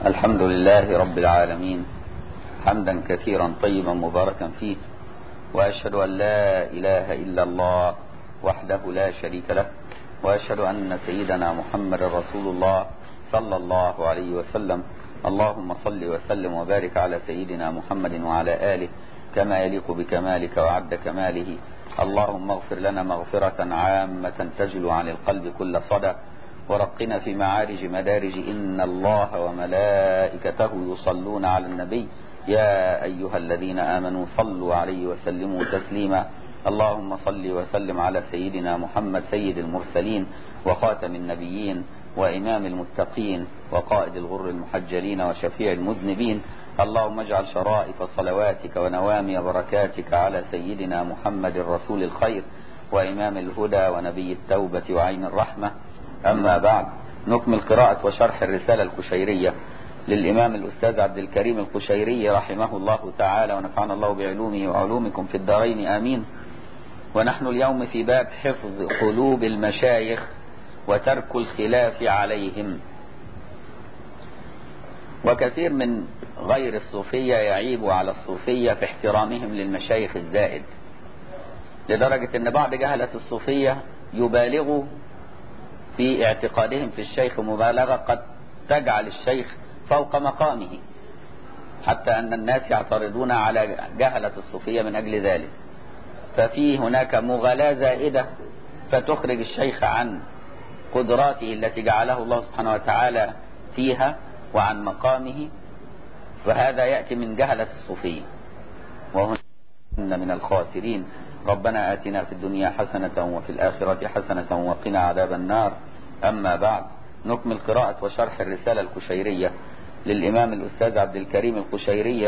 الحمد لله رب العالمين حمدا كثيرا طيبا مباركا فيه وأشهد أن لا إله إلا الله وحده لا شريك له وأشهد أن سيدنا محمد رسول الله صلى الله عليه وسلم اللهم صل وسلم وبارك على سيدنا محمد وعلى آله كما يليق بكمالك وعد كماله اللهم اغفر لنا مغفرة عامة تجل عن القلب كل صدى ورقنا في معارج مدارج إن الله وملائكته يصلون على النبي يا أيها الذين آمنوا صلوا عليه وسلموا تسليما اللهم صل وسلم على سيدنا محمد سيد المرسلين وخاتم النبيين وإمام المتقين وقائد الغر المحجلين وشفيع المذنبين اللهم اجعل شرائف صلواتك ونوامي بركاتك على سيدنا محمد رسول الخير وإمام الهدى ونبي التوبة وعين الرحمة أما بعد نكمل قراءة وشرح الرسالة الكشيرية للإمام الأستاذ عبد الكريم القشيري رحمه الله تعالى ونفعنا الله بعلومه وعلومكم في الدارين آمين ونحن اليوم في باب حفظ قلوب المشايخ وترك الخلاف عليهم وكثير من غير الصوفية يعيب على الصوفية في احترامهم للمشايخ الزائد لدرجة ان بعض جهلة الصوفية يبالغوا في اعتقادهم في الشيخ مبالغة قد تجعل الشيخ فوق مقامه حتى أن الناس يعترضون على جهلة الصوفية من أجل ذلك ففي هناك مغالاة زائدة فتخرج الشيخ عن قدراته التي جعله الله سبحانه وتعالى فيها وعن مقامه وهذا يأتي من جهلة الصوفية وهنا من الخاسرين ربنا آتنا في الدنيا حسنة وفي الآخرة حسنة وقنا عذاب النار أما بعد نكمل قراءة وشرح الرسالة الكشيرية للإمام الأستاذ عبد الكريم القشيري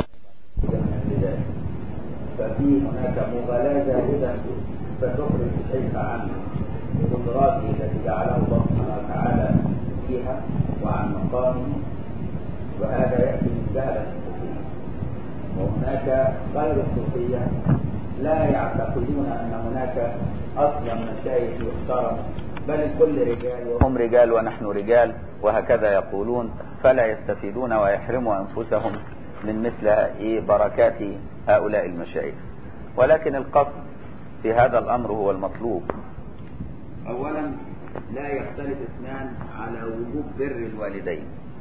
ففي هناك مغالاة زائدة فتخرج الشيخ عن قدراته التي جعله الله سبحانه وتعالى فيها وعن مقامه وهذا يأتي من جهل الصوفية وهناك غير الصوفية لا يعتقدون أن هناك أصلا مشايخ يحترم بل الكل رجال هم رجال ونحن رجال وهكذا يقولون فلا يستفيدون ويحرموا أنفسهم من مثل بركات هؤلاء المشايخ ولكن القصد في هذا الأمر هو المطلوب أولا لا يختلف اثنان على وجوب بر الوالدين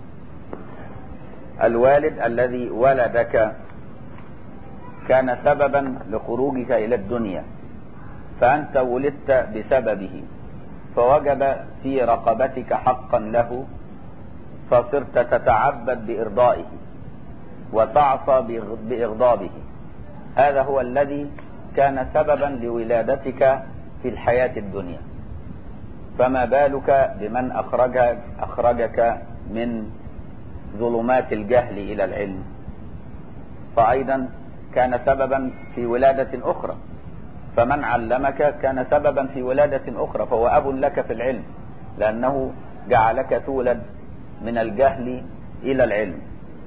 الوالد الذي ولدك كان سببا لخروجك إلى الدنيا فأنت ولدت بسببه فوجب في رقبتك حقا له فصرت تتعبد بإرضائه وتعصى بإغضابه هذا هو الذي كان سببا لولادتك في الحياة الدنيا فما بالك بمن أخرجك, أخرجك من ظلمات الجهل إلى العلم فأيضا كان سببا في ولادة أخرى فمن علمك كان سببا في ولادة أخرى فهو أب لك في العلم لأنه جعلك تولد من الجهل إلى العلم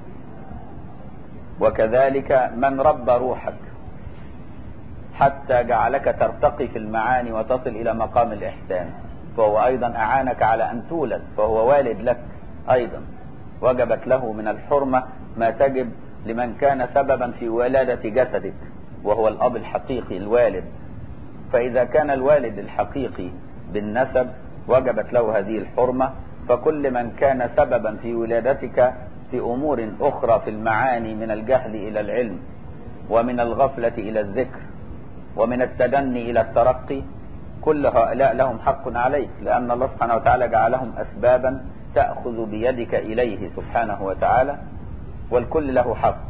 وكذلك من ربى روحك حتى جعلك ترتقي في المعاني وتصل إلى مقام الإحسان فهو أيضا أعانك على أن تولد فهو والد لك أيضا وجبت له من الحرمة ما تجب لمن كان سببا في ولادة جسدك وهو الأب الحقيقي الوالد فإذا كان الوالد الحقيقي بالنسب وجبت له هذه الحرمة فكل من كان سببا في ولادتك في أمور أخرى في المعاني من الجهل إلى العلم ومن الغفلة إلى الذكر ومن التدني إلى الترقي كل هؤلاء لهم حق عليك لأن الله سبحانه وتعالى جعلهم أسبابا تأخذ بيدك إليه سبحانه وتعالى والكل له حق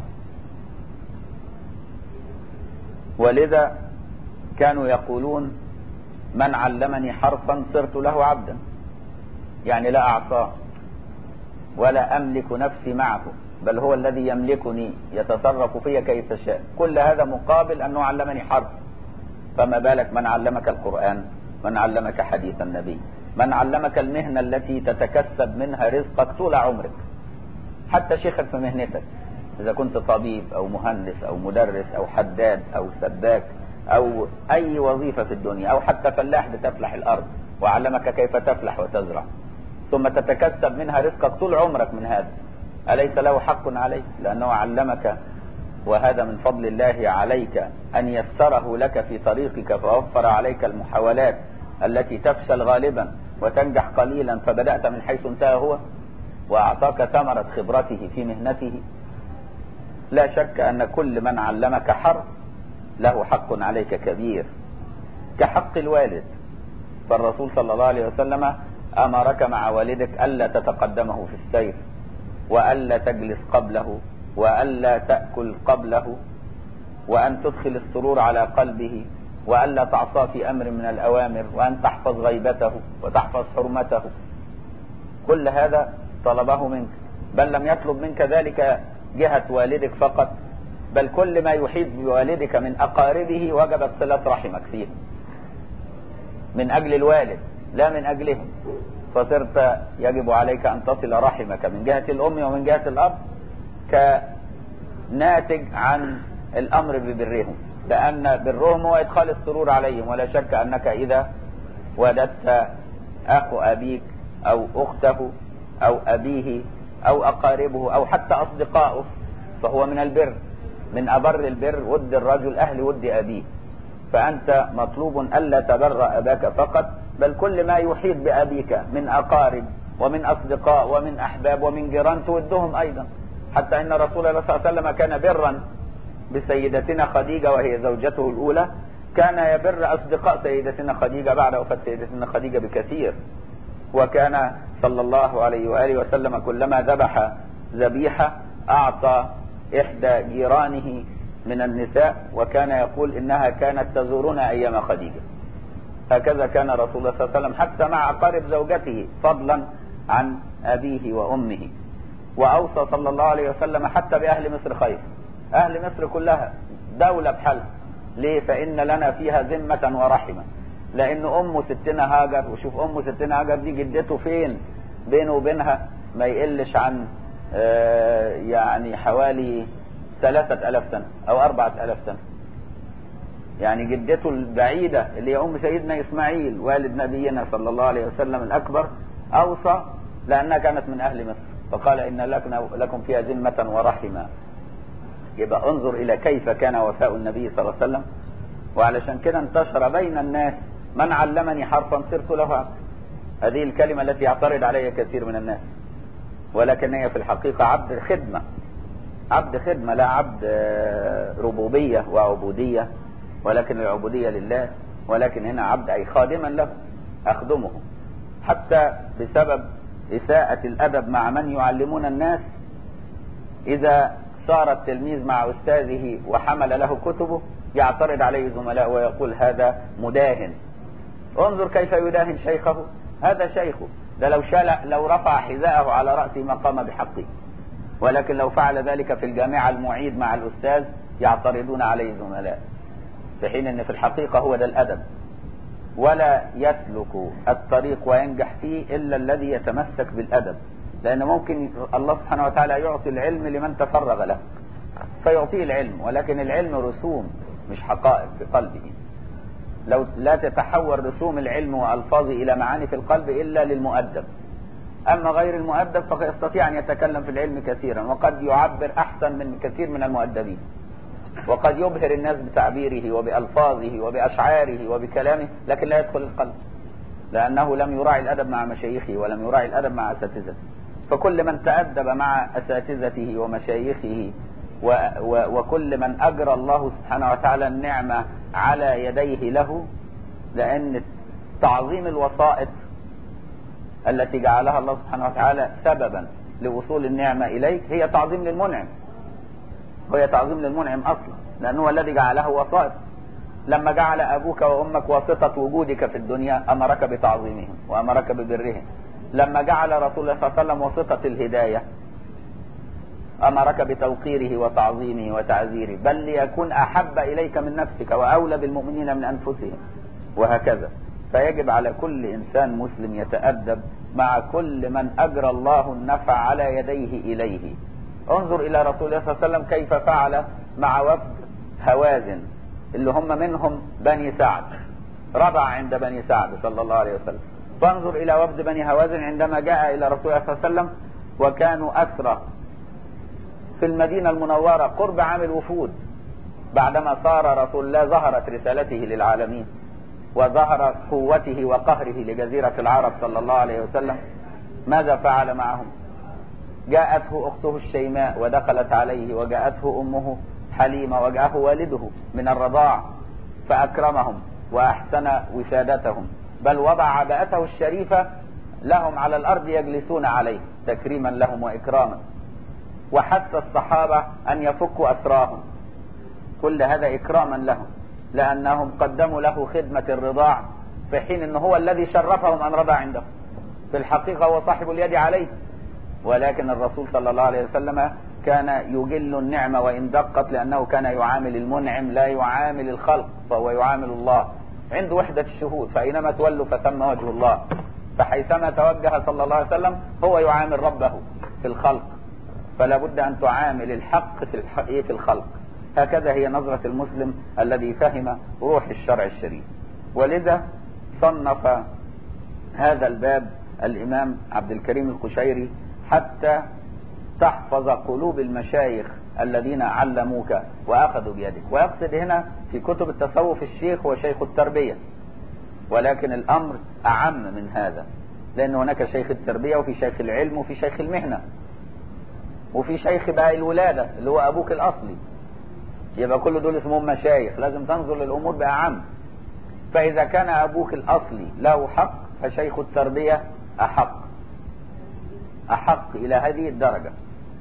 ولذا كانوا يقولون من علمني حرفا صرت له عبدا يعني لا أعصاه ولا أملك نفسي معه بل هو الذي يملكني يتصرف في كيف شاء كل هذا مقابل أنه علمني حرف فما بالك من علمك القرآن من علمك حديث النبي من علمك المهنة التي تتكسب منها رزقك طول عمرك حتى شيخك في مهنتك إذا كنت طبيب أو مهندس أو مدرس أو حداد أو سباك أو أي وظيفة في الدنيا أو حتى فلاح بتفلح الأرض وعلمك كيف تفلح وتزرع ثم تتكسب منها رزقك طول عمرك من هذا أليس له حق عليك لأنه علمك وهذا من فضل الله عليك أن يسره لك في طريقك فوفر عليك المحاولات التي تفشل غالبا وتنجح قليلا فبدأت من حيث انتهى هو وأعطاك ثمرة خبرته في مهنته لا شك أن كل من علمك حرف له حق عليك كبير كحق الوالد فالرسول صلى الله عليه وسلم أمرك مع والدك ألا تتقدمه في السير وألا تجلس قبله وألا تأكل قبله وأن تدخل السرور على قلبه وألا تعصى في أمر من الأوامر وأن تحفظ غيبته وتحفظ حرمته كل هذا طلبه منك بل لم يطلب منك ذلك جهة والدك فقط بل كل ما يحيط بوالدك من أقاربه وجبت صلة رحمك فيه من أجل الوالد لا من أجلهم فصرت يجب عليك أن تصل رحمك من جهة الأم ومن جهة الأب كناتج عن الأمر ببرهم لأن برهم هو إدخال السرور عليهم ولا شك أنك إذا ولدت أخو أبيك أو أخته أو أبيه أو أقاربه أو حتى أصدقائه فهو من البر من أبر البر ود الرجل أهل ود أبيه فأنت مطلوب ألا تبر أباك فقط بل كل ما يحيط بأبيك من أقارب ومن أصدقاء ومن أحباب ومن جيران تودهم أيضا حتى إن رسول الله صلى الله عليه وسلم كان برا بسيدتنا خديجة وهي زوجته الأولى كان يبر أصدقاء سيدتنا خديجة بعد وفاة سيدتنا خديجة بكثير وكان صلى الله عليه وآله وسلم كلما ذبح ذبيحة أعطى إحدى جيرانه من النساء وكان يقول إنها كانت تزورنا أيام خديجة هكذا كان رسول الله صلى الله عليه وسلم حتى مع أقارب زوجته فضلا عن أبيه وأمه وأوصى صلى الله عليه وسلم حتى بأهل مصر خير أهل مصر كلها دولة بحالها ليه فإن لنا فيها ذمة ورحمة لأن أم ستنا هاجر وشوف أم ستنا هاجر دي جدته فين بينه وبينها ما يقلش عن آه يعني حوالي ثلاثة ألاف سنة أو أربعة ألاف سنة يعني جدته البعيدة اللي هي أم سيدنا إسماعيل والد نبينا صلى الله عليه وسلم الأكبر أوصى لأنها كانت من أهل مصر فقال إن لكم فيها ذمة ورحمة يبقى انظر إلى كيف كان وفاء النبي صلى الله عليه وسلم وعلشان كده انتشر بين الناس من علمني حرفا صرت له عبد هذه الكلمة التي يعترض عليها كثير من الناس ولكن هي في الحقيقة عبد خدمة عبد خدمة لا عبد ربوبية وعبودية ولكن العبودية لله ولكن هنا عبد أي خادما له أخدمه حتى بسبب إساءة الأدب مع من يعلمون الناس إذا صار التلميذ مع أستاذه وحمل له كتبه يعترض عليه زملاء ويقول هذا مداهن انظر كيف يداهن شيخه هذا شيخه ده لو شال لو رفع حذاءه على رأسه ما قام بحقه ولكن لو فعل ذلك في الجامعة المعيد مع الأستاذ يعترضون عليه زملاء في حين ان في الحقيقة هو ده الأدب ولا يسلك الطريق وينجح فيه إلا الذي يتمسك بالأدب لأن ممكن الله سبحانه وتعالى يعطي العلم لمن تفرغ له فيعطيه العلم ولكن العلم رسوم مش حقائق في قلبه لو لا تتحول رسوم العلم وألفاظه إلى معاني في القلب إلا للمؤدب أما غير المؤدب فيستطيع أن يتكلم في العلم كثيرا وقد يعبر أحسن من كثير من المؤدبين وقد يبهر الناس بتعبيره وبألفاظه وبأشعاره وبكلامه لكن لا يدخل القلب لأنه لم يراعي الأدب مع مشايخه ولم يراعي الأدب مع أساتذته فكل من تأدب مع أساتذته ومشايخه و و وكل من أجرى الله سبحانه وتعالى النعمة على يديه له لأن تعظيم الوسائط التي جعلها الله سبحانه وتعالى سببا لوصول النعمة إليك هي تعظيم للمنعم وهي تعظيم للمنعم أصلا لأنه هو الذي جعله وسائط لما جعل أبوك وأمك واسطة وجودك في الدنيا أمرك بتعظيمهم وأمرك ببرهم لما جعل رسول الله صلى الله عليه وسلم واسطة الهداية أمرك بتوقيره وتعظيمه وتعزيره بل ليكون أحب إليك من نفسك وأولى بالمؤمنين من أنفسهم وهكذا فيجب على كل إنسان مسلم يتأدب مع كل من أجرى الله النفع على يديه إليه انظر إلى رسول الله صلى الله عليه وسلم كيف فعل مع وفد هوازن اللي هم منهم بني سعد ربع عند بني سعد صلى الله عليه وسلم فانظر إلى وفد بني هوازن عندما جاء إلى رسول الله صلى الله عليه وسلم وكانوا أسرى في المدينة المنورة قرب عام الوفود بعدما صار رسول الله ظهرت رسالته للعالمين وظهر قوته وقهره لجزيرة العرب صلى الله عليه وسلم ماذا فعل معهم جاءته أخته الشيماء ودخلت عليه وجاءته أمه حليمة وجاءه والده من الرضاع فأكرمهم وأحسن وسادتهم بل وضع عباءته الشريفة لهم على الأرض يجلسون عليه تكريما لهم وإكراما وحث الصحابة أن يفكوا أسراهم كل هذا إكراما لهم لأنهم قدموا له خدمة الرضاع في حين أنه هو الذي شرفهم أن رضى عندهم في الحقيقة هو صاحب اليد عليه ولكن الرسول صلى الله عليه وسلم كان يجل النعمة وإن دقت لأنه كان يعامل المنعم لا يعامل الخلق فهو يعامل الله عنده وحدة الشهود فأينما تولوا فثم وجه الله فحيثما توجه صلى الله عليه وسلم هو يعامل ربه في الخلق فلا بد أن تعامل الحق في, الحق في الخلق هكذا هي نظرة المسلم الذي فهم روح الشرع الشريف ولذا صنف هذا الباب الإمام عبد الكريم القشيري حتى تحفظ قلوب المشايخ الذين علموك وأخذوا بيدك ويقصد هنا في كتب التصوف الشيخ وشيخ التربية ولكن الأمر أعم من هذا لأن هناك شيخ التربية وفي شيخ العلم وفي شيخ المهنة وفي شيخ بقى الولادة اللي هو أبوك الأصلي يبقى كل دول اسمهم مشايخ لازم تنظر للأمور بأعم فإذا كان أبوك الأصلي له حق فشيخ التربية أحق أحق إلى هذه الدرجة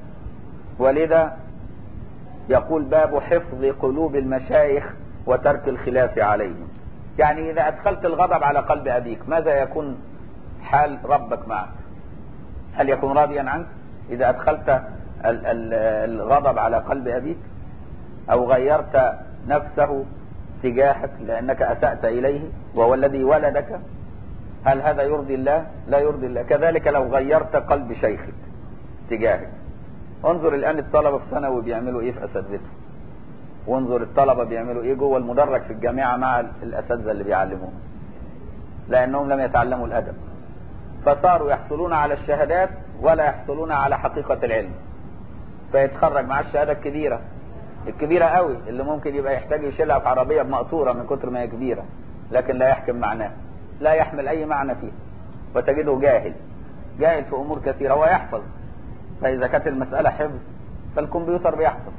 ولذا يقول باب حفظ قلوب المشايخ وترك الخلاف عليهم يعني إذا أدخلت الغضب على قلب أبيك ماذا يكون حال ربك معك هل يكون راضيا عنك إذا أدخلت الغضب على قلب أبيك أو غيرت نفسه تجاهك لأنك أسأت إليه وهو الذي ولدك هل هذا يرضي الله لا يرضي الله كذلك لو غيرت قلب شيخك تجاهك انظر الآن الطلبة في ثانوي بيعملوا إيه في أساتذتهم وانظر الطلبة بيعملوا إيه جوه المدرج في الجامعة مع الأساتذة اللي بيعلموهم لأنهم لم يتعلموا الأدب فصاروا يحصلون على الشهادات ولا يحصلون على حقيقة العلم فيتخرج مع الشهادة الكبيرة الكبيرة قوي اللي ممكن يبقى يحتاج يشيلها في عربية بمقطورة من كتر ما هي كبيرة لكن لا يحكم معناها لا يحمل أي معنى فيه وتجده جاهل جاهل في أمور كثيرة ويحفظ فإذا كانت المسألة حفظ فالكمبيوتر بيحفظ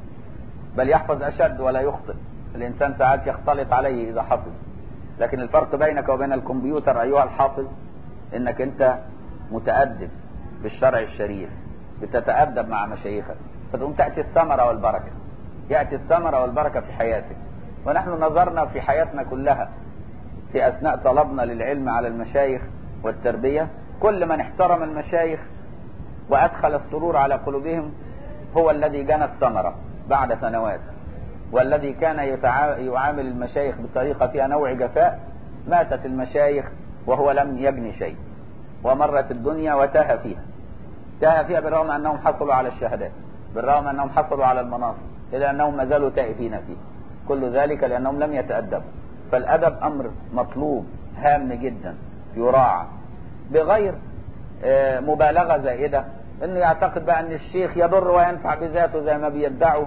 بل يحفظ أشد ولا يخطئ الإنسان ساعات يختلط عليه إذا حفظ لكن الفرق بينك وبين الكمبيوتر أيها الحافظ إنك أنت متأدب بالشرع الشريف بتتأدب مع مشايخك فتقوم تأتي الثمرة والبركة يأتي الثمرة والبركة في حياتك ونحن نظرنا في حياتنا كلها في أثناء طلبنا للعلم على المشايخ والتربية كل من احترم المشايخ وأدخل السرور على قلوبهم هو الذي جنى الثمرة بعد سنوات والذي كان يعامل المشايخ بطريقة فيها نوع جفاء ماتت المشايخ وهو لم يجني شيء ومرت الدنيا وتاه فيها تاه فيها بالرغم أنهم حصلوا على الشهادات بالرغم أنهم حصلوا على المناصب إلا أنهم ما زالوا تائهين فيه كل ذلك لأنهم لم يتأدبوا فالأدب أمر مطلوب هام جدا يراعى بغير مبالغة زائدة انه يعتقد بقى ان الشيخ يضر وينفع بذاته زي ما بيدعوا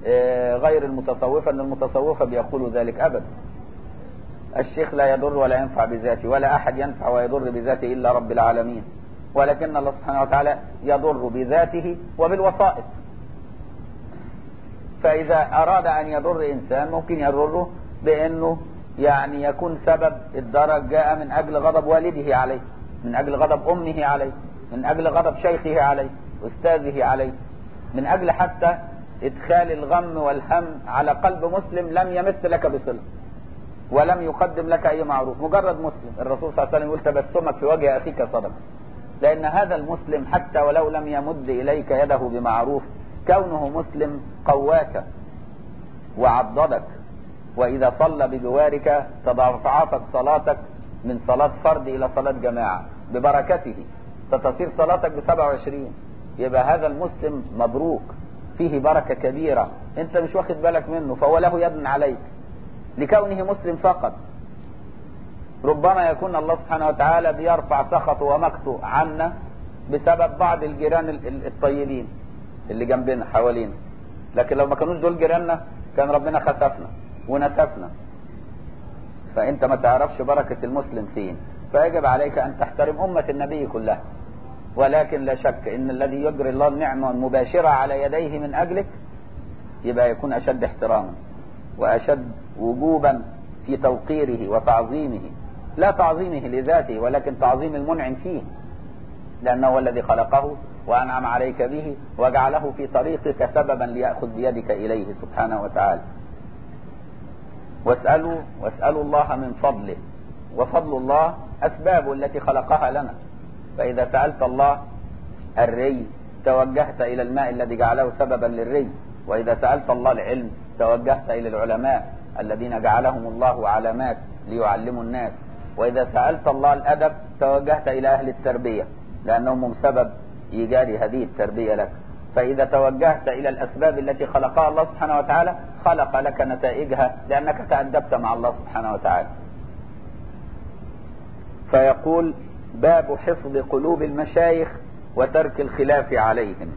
غير المتصوفة ان المتصوفة بيقولوا ذلك ابدا الشيخ لا يضر ولا ينفع بذاته ولا احد ينفع ويضر بذاته الا رب العالمين ولكن الله سبحانه وتعالى يضر بذاته وبالوسائط فاذا اراد ان يضر انسان ممكن يضره بانه يعني يكون سبب الضرر جاء من اجل غضب والده عليه من اجل غضب امه عليه من اجل غضب شيخه عليه استاذه عليه من اجل حتى ادخال الغم والهم على قلب مسلم لم يمس لك بصله ولم يقدم لك اي معروف مجرد مسلم الرسول صلى الله عليه وسلم يقول تبسمك في وجه اخيك صدقه لان هذا المسلم حتى ولو لم يمد اليك يده بمعروف كونه مسلم قواك وعضدك واذا صلى بجوارك تضاعفت صلاتك من صلاة فرد الى صلاة جماعة ببركته فتصير صلاتك ب 27 يبقى هذا المسلم مبروك فيه بركة كبيرة انت مش واخد بالك منه فهو له يد عليك لكونه مسلم فقط ربما يكون الله سبحانه وتعالى بيرفع سخطه ومقته عنا بسبب بعض الجيران الطيبين اللي جنبنا حوالينا لكن لو ما كانوش دول جيراننا كان ربنا خسفنا ونسفنا فانت ما تعرفش بركة المسلم فين فيجب عليك ان تحترم امة النبي كلها ولكن لا شك ان الذي يجري الله النعمة المباشرة على يديه من اجلك يبقى يكون اشد احتراما واشد وجوبا في توقيره وتعظيمه لا تعظيمه لذاته ولكن تعظيم المنعم فيه لانه هو الذي خلقه وانعم عليك به وجعله في طريقك سببا ليأخذ بيدك اليه سبحانه وتعالى واسألوا واسألوا الله من فضله وفضل الله أسباب التي خلقها لنا فإذا سألت الله الري توجهت إلى الماء الذي جعله سببا للري وإذا سألت الله العلم توجهت إلى العلماء الذين جعلهم الله علامات ليعلموا الناس وإذا سألت الله الأدب توجهت إلى أهل التربية لأنهم هم سبب إيجاد هذه التربية لك فإذا توجهت إلى الأسباب التي خلقها الله سبحانه وتعالى خلق لك نتائجها لأنك تأدبت مع الله سبحانه وتعالى فيقول باب حفظ قلوب المشايخ وترك الخلاف عليهم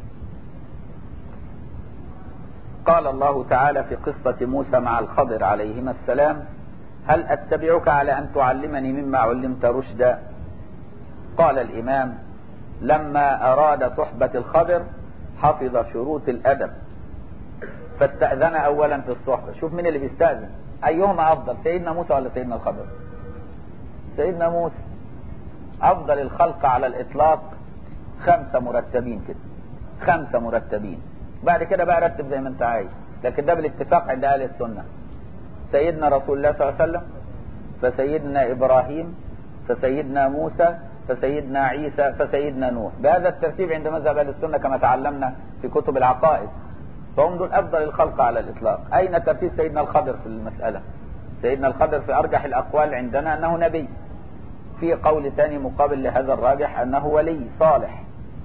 قال الله تعالى في قصة موسى مع الخضر عليهما السلام هل أتبعك على أن تعلمني مما علمت رشدا قال الإمام لما أراد صحبة الخضر حفظ شروط الأدب فاستأذن أولا في الصحبة شوف مين اللي بيستأذن أيهما أفضل سيدنا موسى ولا سيدنا الخضر سيدنا موسى أفضل الخلق على الإطلاق خمسة مرتبين كده خمسة مرتبين بعد كده بقى رتب زي ما انت عايز لكن ده بالاتفاق عند أهل السنة سيدنا رسول الله صلى الله عليه وسلم فسيدنا إبراهيم فسيدنا موسى فسيدنا عيسى فسيدنا نوح بهذا الترتيب عند مذهب اهل السنه كما تعلمنا في كتب العقائد فهم دول افضل الخلق على الاطلاق اين ترتيب سيدنا الخضر في المساله سيدنا الخضر في ارجح الاقوال عندنا انه نبي في قول ثاني مقابل لهذا الراجح انه ولي صالح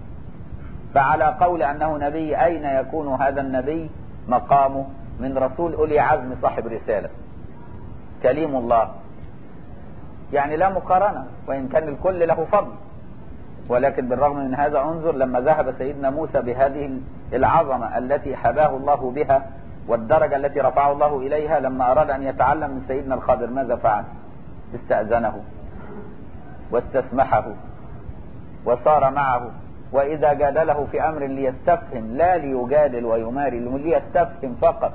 فعلى قول انه نبي اين يكون هذا النبي مقامه من رسول اولي عزم صاحب رساله كليم الله يعني لا مقارنة وإن كان الكل له فضل ولكن بالرغم من هذا انظر لما ذهب سيدنا موسى بهذه العظمة التي حباه الله بها والدرجة التي رفعه الله إليها لما أراد أن يتعلم من سيدنا الخضر ماذا فعل استأذنه واستسمحه وصار معه وإذا جادله في أمر ليستفهم لا ليجادل ويماري ليستفهم فقط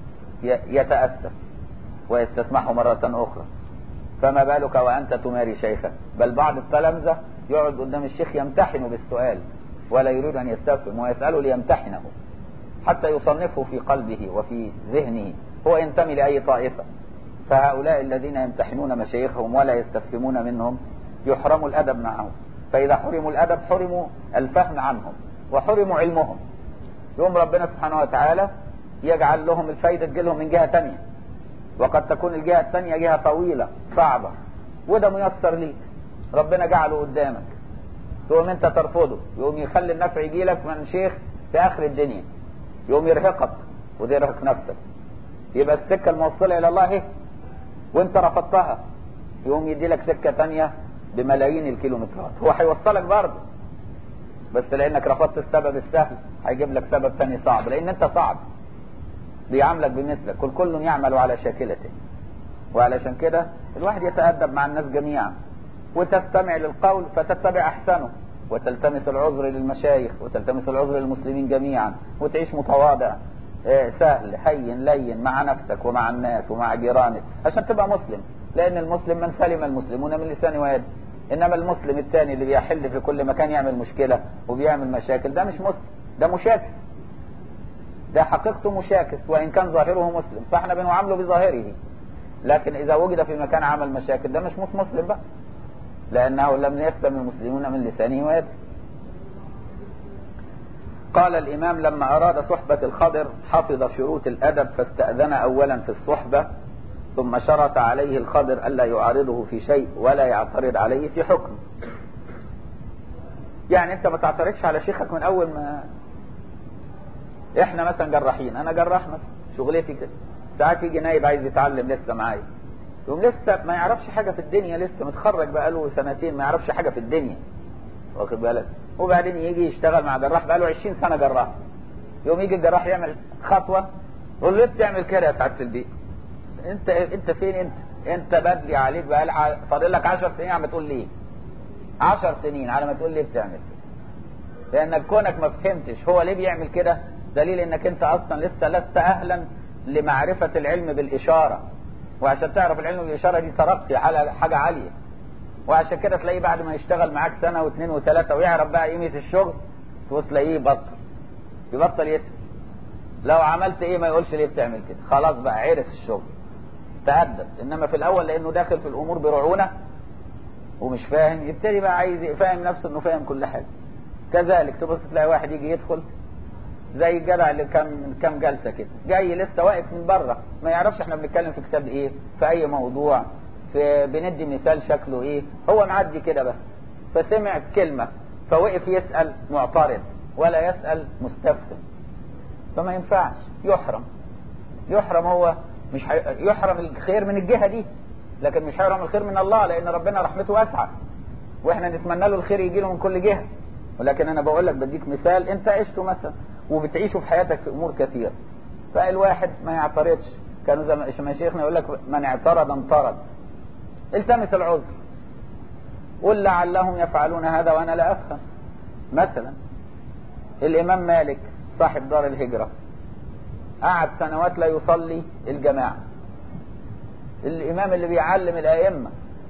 يتأسف ويستسمحه مرة أخرى فما بالك وأنت تماري شيخا بل بعض التلامذة يقعد قدام الشيخ يمتحن بالسؤال ولا يريد أن يستفهم ويسأله ليمتحنه حتى يصنفه في قلبه وفي ذهنه هو ينتمي لأي طائفة فهؤلاء الذين يمتحنون مشايخهم ولا يستفهمون منهم يحرموا الأدب معهم فإذا حرموا الأدب حرموا الفهم عنهم وحرموا علمهم يوم ربنا سبحانه وتعالى يجعل لهم الفايدة تجيلهم من جهة تانية وقد تكون الجهة الثانية جهة طويلة صعبة وده ميسر ليك ربنا جعله قدامك تقوم انت ترفضه يقوم يخلي النفع يجي لك من شيخ في اخر الدنيا يقوم يرهقك وده يرهق نفسك يبقى السكة الموصلة الى الله ايه وانت رفضتها يقوم يدي لك سكة تانية بملايين الكيلومترات هو هيوصلك برضه بس لانك رفضت السبب السهل هيجيب لك سبب تاني صعب لان انت صعب بيعاملك بمثلك كل كل يعمل على شاكلته وعلشان كده الواحد يتأدب مع الناس جميعا وتستمع للقول فتتبع أحسنه وتلتمس العذر للمشايخ وتلتمس العذر للمسلمين جميعا وتعيش متواضع سهل هين لين مع نفسك ومع الناس ومع جيرانك عشان تبقى مسلم لأن المسلم من سلم المسلمون من لسان ويد إنما المسلم الثاني اللي بيحل في كل مكان يعمل مشكلة وبيعمل مشاكل ده مش مسلم ده مشاكل ده حقيقته مشاكس وإن كان ظاهره مسلم فاحنا بنعامله بظاهره لكن إذا وجد في مكان عمل مشاكل ده مش مسلم بقى لأنه لم يسلم المسلمون من لسانه ويده قال الإمام لما أراد صحبة الخضر حفظ شروط الأدب فاستأذن أولا في الصحبة ثم شرط عليه الخضر ألا يعارضه في شيء ولا يعترض عليه في حكم يعني أنت ما تعترضش على شيخك من أول ما احنا مثلا جراحين انا جراح مثلا شغلتي كده ساعات يجي نايب عايز يتعلم لسه معايا يقوم لسه ما يعرفش حاجه في الدنيا لسه متخرج بقاله سنتين ما يعرفش حاجه في الدنيا واخد بالك وبعدين يجي يشتغل مع جراح بقاله 20 سنه جراح يوم يجي الجراح يعمل خطوه يقول له ليه بتعمل كده يا سعاده البيت انت انت فين انت انت بدري عليك بقى فاضل لك 10 سنين عم تقول ليه 10 سنين على ما تقول ليه بتعمل كده لانك كونك ما فهمتش هو ليه بيعمل كده دليل انك انت اصلا لسه لست اهلا لمعرفة العلم بالاشارة وعشان تعرف العلم بالاشارة دي ترقي على حاجة عالية وعشان كده تلاقيه بعد ما يشتغل معاك سنة واثنين وثلاثة ويعرف بقى قيمة الشغل تبص تلاقيه يبطل يبطل يسأل لو عملت ايه ما يقولش ليه بتعمل كده خلاص بقى عرف الشغل تأدب انما في الاول لانه داخل في الامور برعونة ومش فاهم يبتدي بقى عايز يفهم نفسه انه فاهم كل حاجة كذلك تبص تلاقي واحد يجي يدخل زي الجدع اللي كان من كام جلسه كده جاي لسه واقف من بره ما يعرفش احنا بنتكلم في كتاب ايه في اي موضوع في بندي مثال شكله ايه هو معدي كده بس فسمع كلمه فوقف يسال معترض ولا يسال مستفسر فما ينفعش يحرم يحرم هو مش حي... يحرم الخير من الجهه دي لكن مش هيحرم الخير من الله لان ربنا رحمته واسعه واحنا نتمنى له الخير يجي له من كل جهه ولكن انا بقول لك بديك مثال انت عشته مثلا وبتعيشه في حياتك في امور كثيره فالواحد ما يعترضش كانوا زي ما شيخنا يقول لك من اعترض انطرد التمس العذر قل لعلهم يفعلون هذا وانا لا افهم مثلا الامام مالك صاحب دار الهجره قعد سنوات لا يصلي الجماعه الامام اللي بيعلم الائمه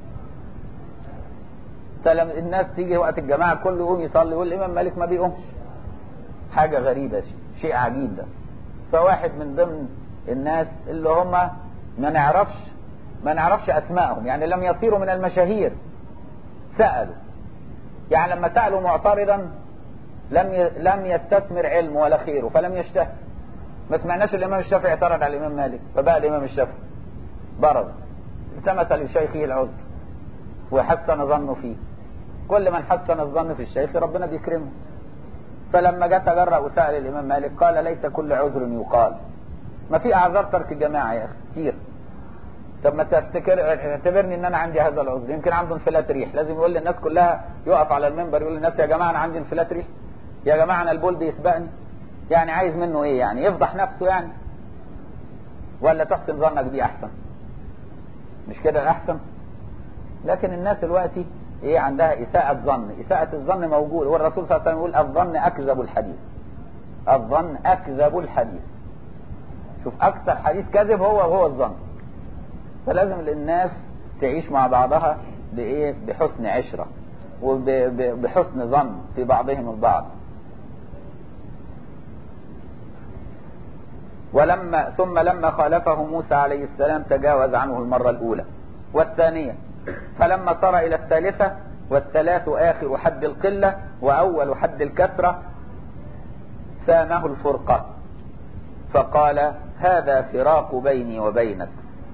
فلما الناس تيجي وقت الجماعه كله يقوم يصلي والامام مالك ما بيقومش حاجه غريبه شيء, شيء عجيب ده فواحد من ضمن الناس اللي هم ما نعرفش ما نعرفش اسمائهم يعني لم يصيروا من المشاهير سالوا يعني لما سالوا معترضا لم ي... لم يستثمر علمه ولا خيره فلم يشتهي ما سمعناش الامام الشافعي اعترض على الامام مالك فبقى الامام الشافعي برز التمس لشيخه العذر وحسن ظنه فيه كل من حسن الظن في الشيخ ربنا بيكرمه فلما جاء تجرأ وسأل الإمام مالك قال ليس كل عذر يقال ما في أعذار ترك جماعة يا أخي كتير طب ما تفتكر اعتبرني ان انا عندي هذا العذر يمكن عنده انفلات ريح لازم يقول للناس كلها يقف على المنبر يقول للناس يا جماعه انا عندي انفلات ريح يا جماعه انا البول بيسبقني يعني عايز منه ايه يعني يفضح نفسه يعني ولا تحسن ظنك بيه احسن مش كده احسن لكن الناس دلوقتي ايه عندها اساءة ظن اساءة الظن موجود والرسول صلى الله عليه وسلم يقول الظن اكذب الحديث الظن اكذب الحديث شوف اكثر حديث كذب هو هو الظن فلازم الناس تعيش مع بعضها بايه بحسن عشرة وبحسن ظن في بعضهم البعض ولما ثم لما خالفه موسى عليه السلام تجاوز عنه المرة الأولى والثانية فلما صار إلى الثالثة والثلاث آخر حد القلة وأول حد الكثرة سامه الفرقة فقال هذا فراق بيني وبينك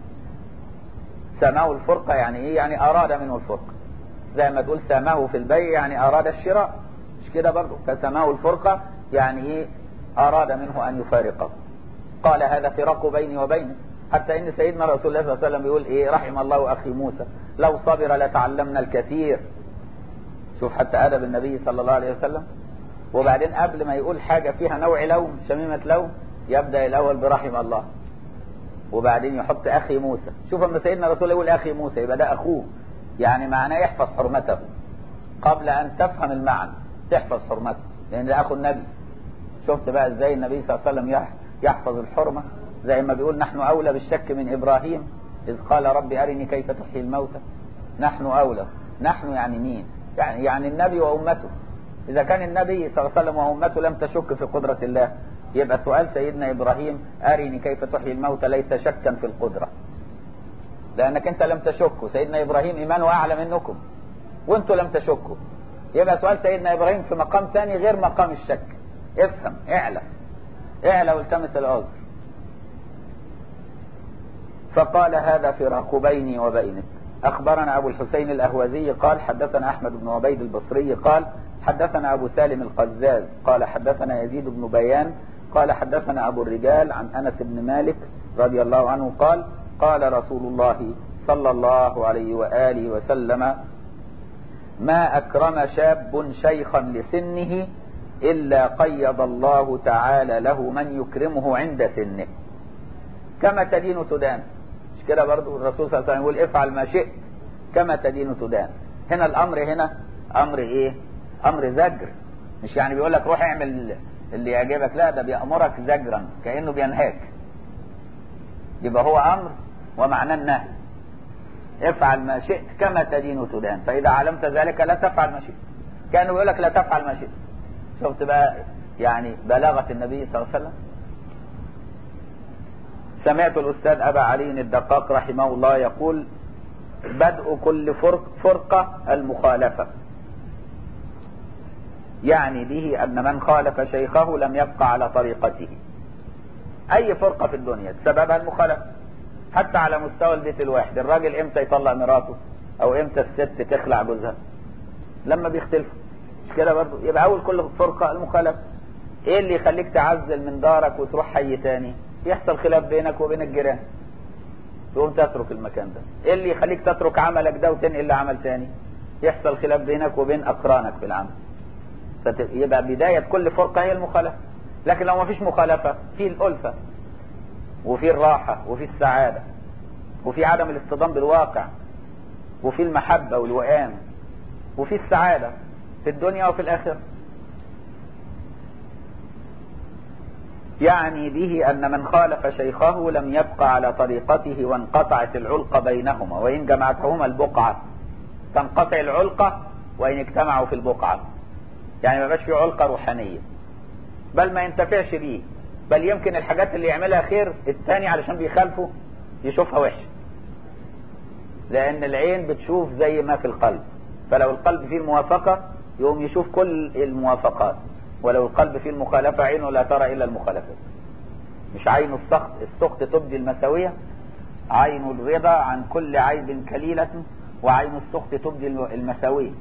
سامه الفرقة يعني إيه يعني أراد منه الفرقة زي ما تقول سامه في البيع يعني أراد الشراء مش كده برضه فسامه الفرقة يعني إيه أراد منه أن يفارقه قال هذا فراق بيني وبينك حتى ان سيدنا رسول الله صلى الله عليه وسلم بيقول ايه رحم الله اخي موسى لو صبر لتعلمنا الكثير شوف حتى ادب النبي صلى الله عليه وسلم وبعدين قبل ما يقول حاجة فيها نوع لوم شميمة لوم يبدأ الاول برحم الله وبعدين يحط اخي موسى شوف اما سيدنا رسول الله يقول اخي موسى يبقى ده اخوه يعني معناه يحفظ حرمته قبل ان تفهم المعنى تحفظ حرمته لان ده اخو النبي شفت بقى ازاي النبي صلى الله عليه وسلم يحفظ الحرمة زي ما بيقول نحن أولى بالشك من إبراهيم إذ قال ربي أرني كيف تحيي الموتى نحن أولى نحن يعني مين يعني, يعني النبي وأمته إذا كان النبي صلى الله عليه وسلم وأمته لم تشك في قدرة الله يبقى سؤال سيدنا إبراهيم أرني كيف تحيي الموتى ليس شكا في القدرة لأنك أنت لم تشكوا سيدنا إبراهيم إيمانه أعلى منكم وأنتوا لم تشكوا يبقى سؤال سيدنا إبراهيم في مقام ثاني غير مقام الشك افهم اعلم اعلى والتمس العذر فقال هذا فراق بيني وبينك أخبرنا أبو الحسين الأهوازي قال حدثنا أحمد بن عبيد البصري قال حدثنا أبو سالم القزاز قال حدثنا يزيد بن بيان قال حدثنا أبو الرجال عن أنس بن مالك رضي الله عنه قال قال رسول الله صلى الله عليه وآله وسلم ما أكرم شاب شيخا لسنه إلا قيض الله تعالى له من يكرمه عند سنه كما تدين تدان مش كده برضو الرسول صلى الله عليه وسلم يقول افعل ما شئت كما تدين تدان هنا الأمر هنا أمر إيه أمر زجر مش يعني بيقول لك روح اعمل اللي يعجبك لا ده بيأمرك زجرا كأنه بينهاك يبقى هو أمر ومعناه النهي افعل ما شئت كما تدين تدان فإذا علمت ذلك لا تفعل ما شئت كأنه بيقول لك لا تفعل ما شئت شفت بقى يعني بلاغة النبي صلى الله عليه وسلم سمعت الأستاذ أبا علي الدقاق رحمه الله يقول بدء كل فرق فرقة المخالفة يعني به أن من خالف شيخه لم يبقى على طريقته أي فرقة في الدنيا سببها المخالفة حتى على مستوى البيت الواحد الراجل امتى يطلق مراته او امتى الست تخلع جوزها لما بيختلفوا مش كده برضه يبقى اول كل فرقه المخالفه ايه اللي يخليك تعزل من دارك وتروح حي تاني يحصل خلاف بينك وبين الجيران تقوم تترك المكان ده ايه اللي يخليك تترك عملك ده وتنقل لعمل تاني يحصل خلاف بينك وبين اقرانك في العمل يبقى بداية كل فرقة هي المخالفة لكن لو ما فيش مخالفة في الألفة وفي الراحة وفي السعادة وفي عدم الاصطدام بالواقع وفي المحبة والوئام وفي السعادة في الدنيا وفي الآخرة يعني به أن من خالف شيخه لم يبقى على طريقته وانقطعت العلقة بينهما وإن جمعتهما البقعة تنقطع العلقة وإن اجتمعوا في البقعة يعني ما بقاش في علقة روحانية بل ما ينتفعش بيه بل يمكن الحاجات اللي يعملها خير التاني علشان بيخالفه يشوفها وحشة لأن العين بتشوف زي ما في القلب فلو القلب فيه الموافقة يقوم يشوف كل الموافقات ولو القلب فيه المخالفة عينه لا ترى إلا المخالفات مش عين السخط السخط تبدي المساوية عين الرضا عن كل عيب كليلة وعين السخط تبدي المساوية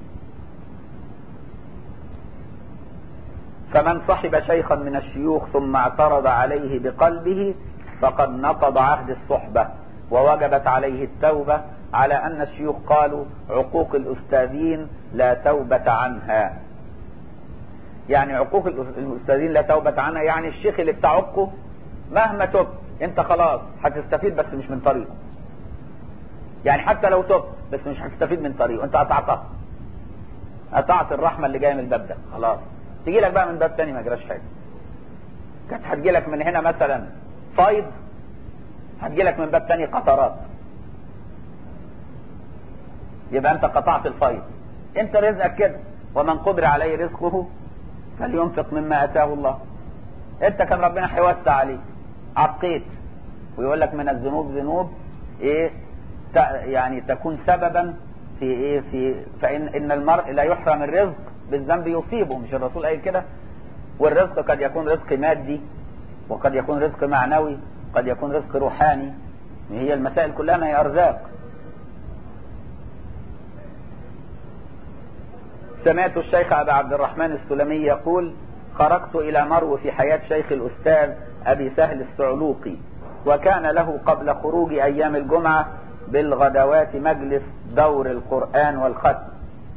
فمن صحب شيخا من الشيوخ ثم اعترض عليه بقلبه فقد نقض عهد الصحبة ووجبت عليه التوبة على أن الشيوخ قالوا عقوق الأستاذين لا توبة عنها يعني عقوق الأستاذين لا توبة عنها يعني الشيخ اللي بتعقه مهما تب انت خلاص هتستفيد بس مش من طريقه يعني حتى لو تب بس مش هتستفيد من طريقه انت قطعتها قطعت الرحمة اللي جاية من الباب ده خلاص تيجي لك بقى من باب تاني ما جراش حاجه كانت هتجي لك من هنا مثلا فايض هتجي لك من باب تاني قطرات يبقى انت قطعت الفايض انت رزقك كده ومن قدر عليه رزقه فلينفق مما اتاه الله انت كان ربنا هيوسع عليك عقيت ويقول لك من الذنوب ذنوب ايه يعني تكون سببا في ايه في فان ان المرء لا يحرم الرزق بالذنب يصيبه مش الرسول قايل كده والرزق قد يكون رزق مادي وقد يكون رزق معنوي قد يكون رزق روحاني هي المسائل كلها ما هي ارزاق سمعت الشيخ ابا عبد الرحمن السلمي يقول خرجت الى مرو في حياة شيخ الاستاذ ابي سهل السعلوقي وكان له قبل خروج ايام الجمعة بالغدوات مجلس دور القرآن والختم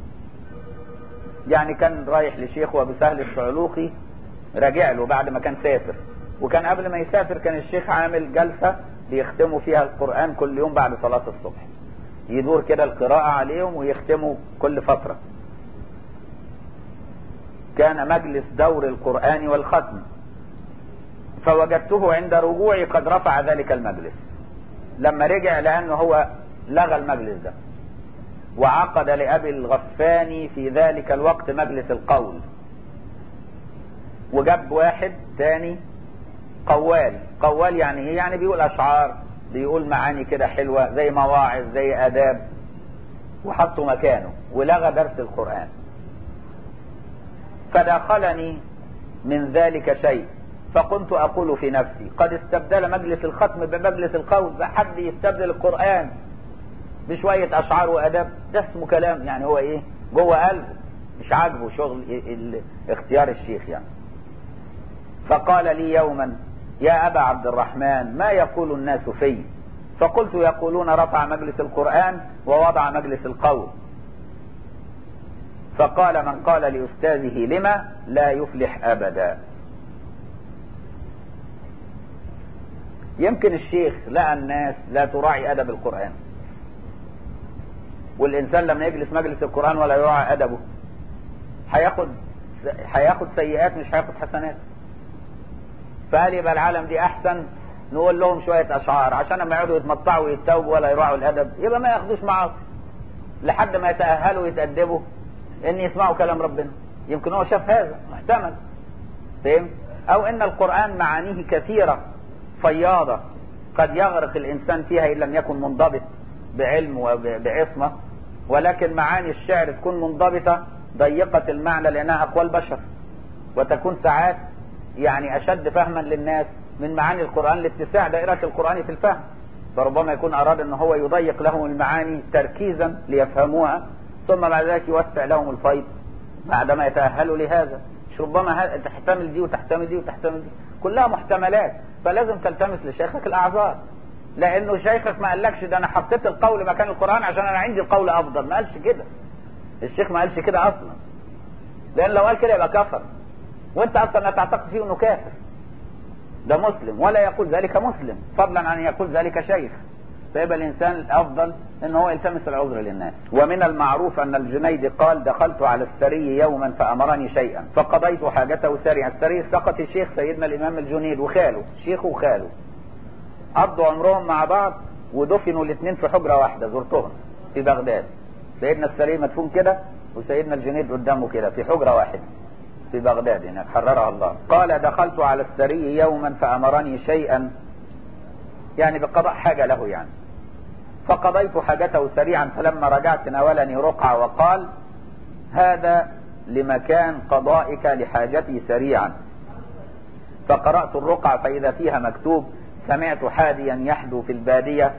يعني كان رايح لشيخ وابو سهل الصعلوقي راجع له بعد ما كان سافر وكان قبل ما يسافر كان الشيخ عامل جلسة بيختموا فيها القرآن كل يوم بعد صلاة الصبح يدور كده القراءة عليهم ويختموا كل فترة كان مجلس دور القرآن والختم فوجدته عند رجوعي قد رفع ذلك المجلس لما رجع لأنه هو لغى المجلس ده وعقد لأبي الغفاني في ذلك الوقت مجلس القول وجاب واحد تاني قوال قوال يعني ايه يعني بيقول اشعار بيقول معاني كده حلوة زي مواعظ زي اداب وحطه مكانه ولغى درس القرآن فدخلني من ذلك شيء فكنت اقول في نفسي قد استبدل مجلس الختم بمجلس القول حد يستبدل القرآن بشوية أشعار وأداب ده اسمه كلام يعني هو إيه جوه قلبه مش عاجبه شغل اختيار الشيخ يعني فقال لي يوما يا أبا عبد الرحمن ما يقول الناس في فقلت يقولون رفع مجلس القرآن ووضع مجلس القول فقال من قال لأستاذه لما لا يفلح أبدا يمكن الشيخ لقى الناس لا تراعي أدب القرآن والإنسان لما يجلس مجلس القرآن ولا يراعي أدبه هياخد هياخد سيئات مش هياخد حسنات فقال يبقى العالم دي أحسن نقول لهم شوية أشعار عشان لما يقعدوا يتمطعوا ويتوبوا ولا يراعوا الأدب يبقى ما ياخدوش معاصي لحد ما يتأهلوا ويتأدبوا إن يسمعوا كلام ربنا يمكن هو شاف هذا محتمل فهم أو إن القرآن معانيه كثيرة فياضة قد يغرق الإنسان فيها إن لم يكن منضبط بعلم وبعصمة ولكن معاني الشعر تكون منضبطة ضيقة المعنى لأنها أقوال بشر وتكون ساعات يعني أشد فهما للناس من معاني القرآن لاتساع دائرة القرآن في الفهم فربما يكون أراد أن هو يضيق لهم المعاني تركيزا ليفهموها ثم بعد ذلك يوسع لهم الفيض بعدما يتأهلوا لهذا مش ربما تحتمل دي وتحتمل دي وتحتمل دي كلها محتملات فلازم تلتمس لشيخك الأعذار لأنه شيخك ما قالكش ده أنا حطيت القول مكان القرآن عشان أنا عندي القول أفضل ما قالش كده الشيخ ما قالش كده أصلا لأن لو قال كده يبقى كفر وأنت أصلا لا تعتقد فيه أنه كافر ده مسلم ولا يقول ذلك مسلم فضلا عن أن يقول ذلك شيخ فيبقى الإنسان الأفضل أن هو يلتمس العذر للناس ومن المعروف أن الجنيد قال دخلت على السري يوما فأمرني شيئا فقضيت حاجته سريعا السري سقط الشيخ سيدنا الإمام الجنيد وخاله شيخه وخاله قضوا عمرهم مع بعض ودفنوا الاثنين في حجرة واحدة زرتهم في بغداد سيدنا السري مدفون كده وسيدنا الجنيد قدامه كده في حجرة واحدة في بغداد هناك حررها الله قال دخلت على السري يوما فأمرني شيئا يعني بقضاء حاجة له يعني فقضيت حاجته سريعا فلما رجعت ناولني رقعة وقال هذا لمكان قضائك لحاجتي سريعا فقرأت الرقعة فإذا فيها مكتوب سمعت حاديا يحدو في البادية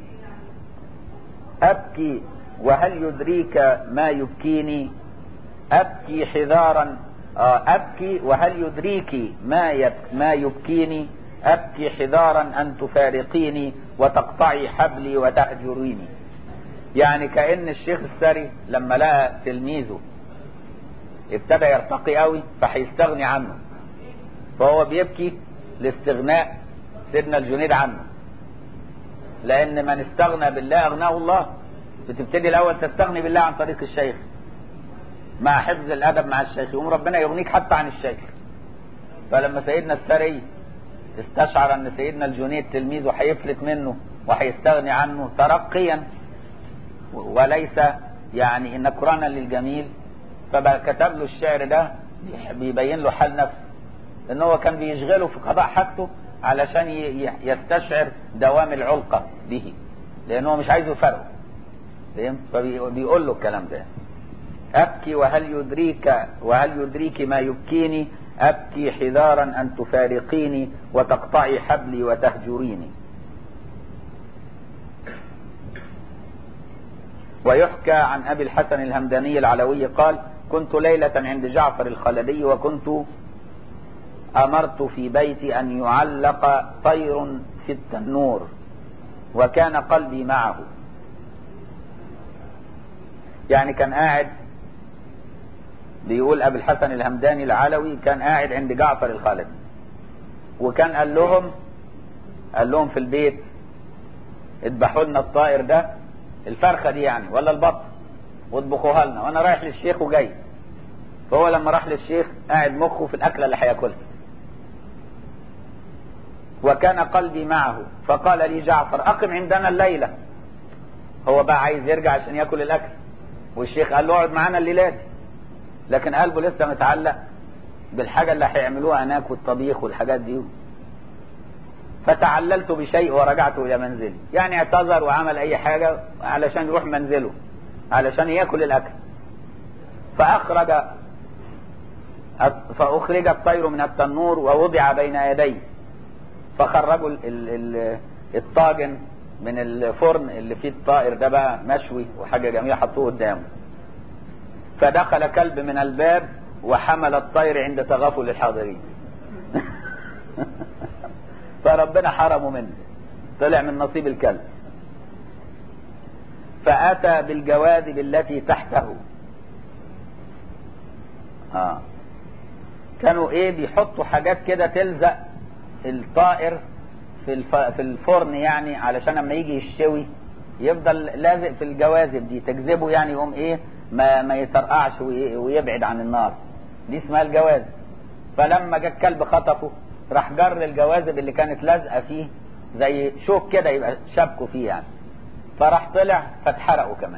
أبكي وهل يدريك ما يبكيني أبكي حذارا أبكي وهل يدريك ما ما يبكيني أبكي حذارا أن تفارقيني وتقطعي حبلي وتهجريني يعني كأن الشيخ السري لما لقى تلميذه ابتدى يرتقي قوي فهيستغني عنه فهو بيبكي لاستغناء سيدنا الجنيد عنه لأن من استغنى بالله أغناه الله بتبتدي الأول تستغني بالله عن طريق الشيخ مع حفظ الأدب مع الشيخ يقوم ربنا يغنيك حتى عن الشيخ فلما سيدنا السري استشعر ان سيدنا الجنيد تلميذه هيفلت منه وهيستغني عنه ترقيا وليس يعني نكرانا للجميل فكتب له الشعر ده بيبين له حال نفسه ان هو كان بيشغله في قضاء حاجته علشان يستشعر دوام العلقة به لان هو مش عايزه يفرق فبيقول له الكلام ده ابكي وهل يدريك وهل يدريك ما يبكيني أبكي حذارا أن تفارقيني وتقطعي حبلي وتهجريني ويحكى عن أبي الحسن الهمداني العلوي قال كنت ليلة عند جعفر الخلدي وكنت أمرت في بيتي أن يعلق طير في التنور وكان قلبي معه يعني كان قاعد بيقول ابو الحسن الهمداني العلوي كان قاعد عند جعفر الخالدي وكان قال لهم قال لهم في البيت اذبحوا لنا الطائر ده الفرخه دي يعني ولا البط واطبخوها لنا وانا رايح للشيخ وجاي فهو لما راح للشيخ قاعد مخه في الاكله اللي هياكلها وكان قلبي معه فقال لي جعفر اقم عندنا الليله هو بقى عايز يرجع عشان ياكل الاكل والشيخ قال له اقعد معانا الليله دي لكن قلبه لسه متعلق بالحاجة اللي هيعملوها هناك والطبيخ والحاجات دي فتعللت بشيء ورجعت إلى منزلي يعني اعتذر وعمل أي حاجة علشان يروح منزله علشان يأكل الأكل فأخرج فأخرج الطير من التنور ووضع بين يديه فخرجوا ال ال الطاجن من الفرن اللي فيه الطائر ده بقى مشوي وحاجة جميلة حطوه قدامه فدخل كلب من الباب وحمل الطير عند تغافل الحاضرين فربنا حرمه منه طلع من نصيب الكلب فأتى بالجواذب التي تحته اه كانوا ايه بيحطوا حاجات كده تلزق الطائر في الف... في الفرن يعني علشان لما يجي يشوي يفضل لازق في الجواذب دي تجذبه يعني يقوم ايه ما ما يطرقعش وي... ويبعد عن النار دي اسمها الجواذب فلما جه الكلب خطفه راح جر الجواذب اللي كانت لازقه فيه زي شوك كده يبقى شبكه فيه يعني فراح طلع فاتحرقوا كمان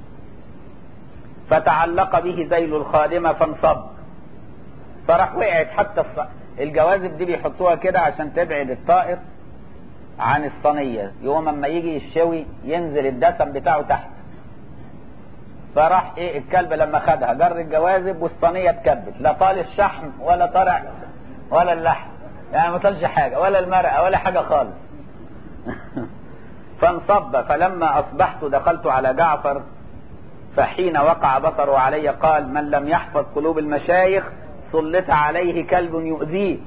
فتعلق به ذيل الخادمة فانصب فراح وقعت حتى الجواذب دي بيحطوها كده عشان تبعد الطائر عن الصينية يوم اما يجي يشوي ينزل الدسم بتاعه تحت فراح ايه الكلب لما خدها جر الجواذب والصينية اتكبت لا طال الشحم ولا طلع ولا اللحم يعني ما طالش حاجة ولا المرقة ولا حاجة خالص فانصب فلما اصبحت دخلت على جعفر فحين وقع بصره علي قال من لم يحفظ قلوب المشايخ سلط عليه كلب يؤذيه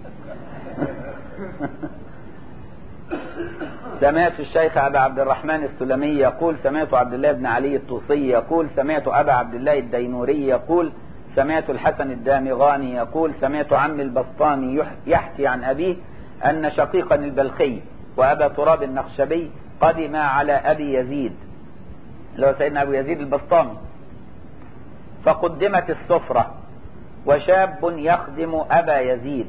سمعت الشيخ أبا عبد الرحمن السلمي يقول سمعت عبد الله بن علي الطوسي يقول سمعت أبا عبد الله الدينوري يقول سمعت الحسن الدامغاني يقول سمعت عم البسطامي يحكي عن أبيه أن شقيقا البلخي وأبا تراب النخشبي قدم على أبي يزيد اللي هو سيدنا أبو يزيد البسطامي فقدمت السفرة وشاب يخدم أبا يزيد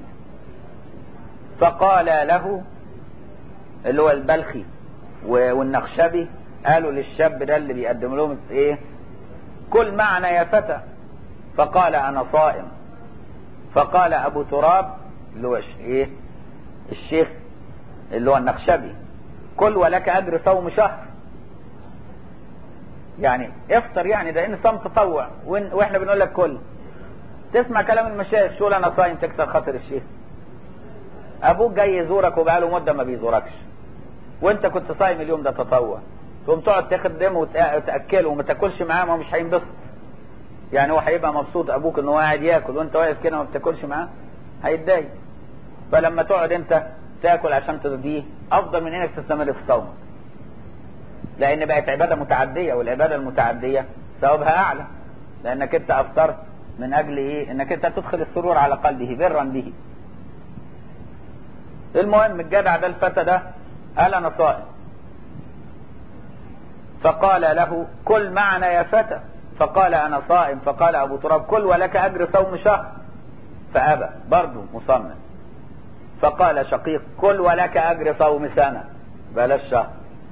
فقال له اللي هو البلخي والنخشبي قالوا للشاب ده اللي بيقدم لهم ايه كل معنا يا فتى فقال انا صائم فقال ابو تراب اللي هو ايه الشيخ اللي هو النخشبي كل ولك اجر صوم شهر يعني افطر يعني ده ان صوم تطوع واحنا بنقول لك كل تسمع كلام المشايخ شو انا صايم تكسر خاطر الشيخ ابوك جاي يزورك وبقاله مده ما بيزوركش وانت كنت صايم اليوم ده تطوع تقوم تقعد تخدمه وتاكله وما تاكلش معاه ما هو مش هينبسط يعني هو هيبقى مبسوط ابوك ان هو قاعد ياكل وانت واقف كده ما بتاكلش معاه هيتضايق فلما تقعد انت تاكل عشان ترضيه افضل من انك تستمر في صومك لان بقت عباده متعديه والعباده المتعديه ثوابها اعلى لانك انت افطرت من اجل ايه انك انت تدخل السرور على قلبه برا به المهم الجدع ده الفتى ده قال انا صائم فقال له كل معنا يا فتى فقال انا صائم فقال ابو تراب كل ولك اجر صوم شهر فابى برضه مصمم فقال شقيق كل ولك اجر صوم سنه بلاش شهر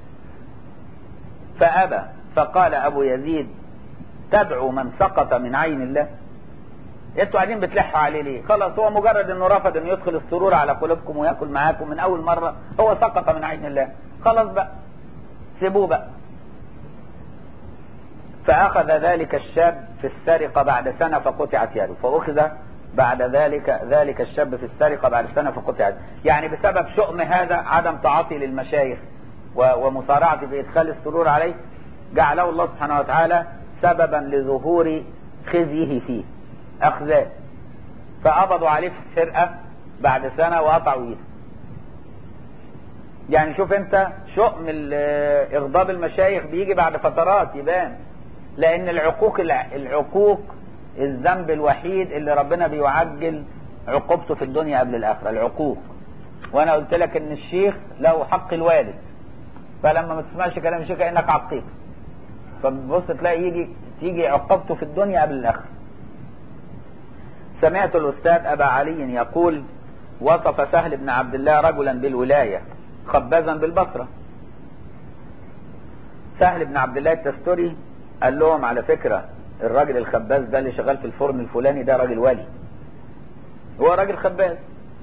فابى فقال ابو يزيد تدعو من سقط من عين الله انتوا قاعدين بتلحوا عليه ليه خلاص هو مجرد انه رفض انه يدخل السرور على قلوبكم وياكل معاكم من اول مرة هو سقط من عين الله خلاص بقى سيبوه بقى فاخذ ذلك الشاب في السرقة بعد سنة فقطعت يده فاخذ بعد ذلك ذلك الشاب في السرقة بعد سنة فقطعت يعني بسبب شؤم هذا عدم تعاطي للمشايخ ومصارعة في ادخال السرور عليه جعله الله سبحانه وتعالى سببا لظهور خزيه فيه اخذاه فقبضوا عليه في السرقة بعد سنة وقطعوا ايده يعني شوف انت شؤم اغضاب المشايخ بيجي بعد فترات يبان لان العقوق العقوق الذنب الوحيد اللي ربنا بيعجل عقوبته في الدنيا قبل الاخرة العقوق وانا قلت لك ان الشيخ له حق الوالد فلما ما تسمعش كلام الشيخ كانك عقيق فبص تلاقي يجي تيجي عقوبته في الدنيا قبل الاخره سمعت الأستاذ أبا علي يقول وصف سهل بن عبد الله رجلا بالولاية خبازا بالبصرة سهل بن عبد الله التستري قال لهم على فكرة الراجل الخباز ده اللي شغال في الفرن الفلاني ده راجل ولي هو راجل خباز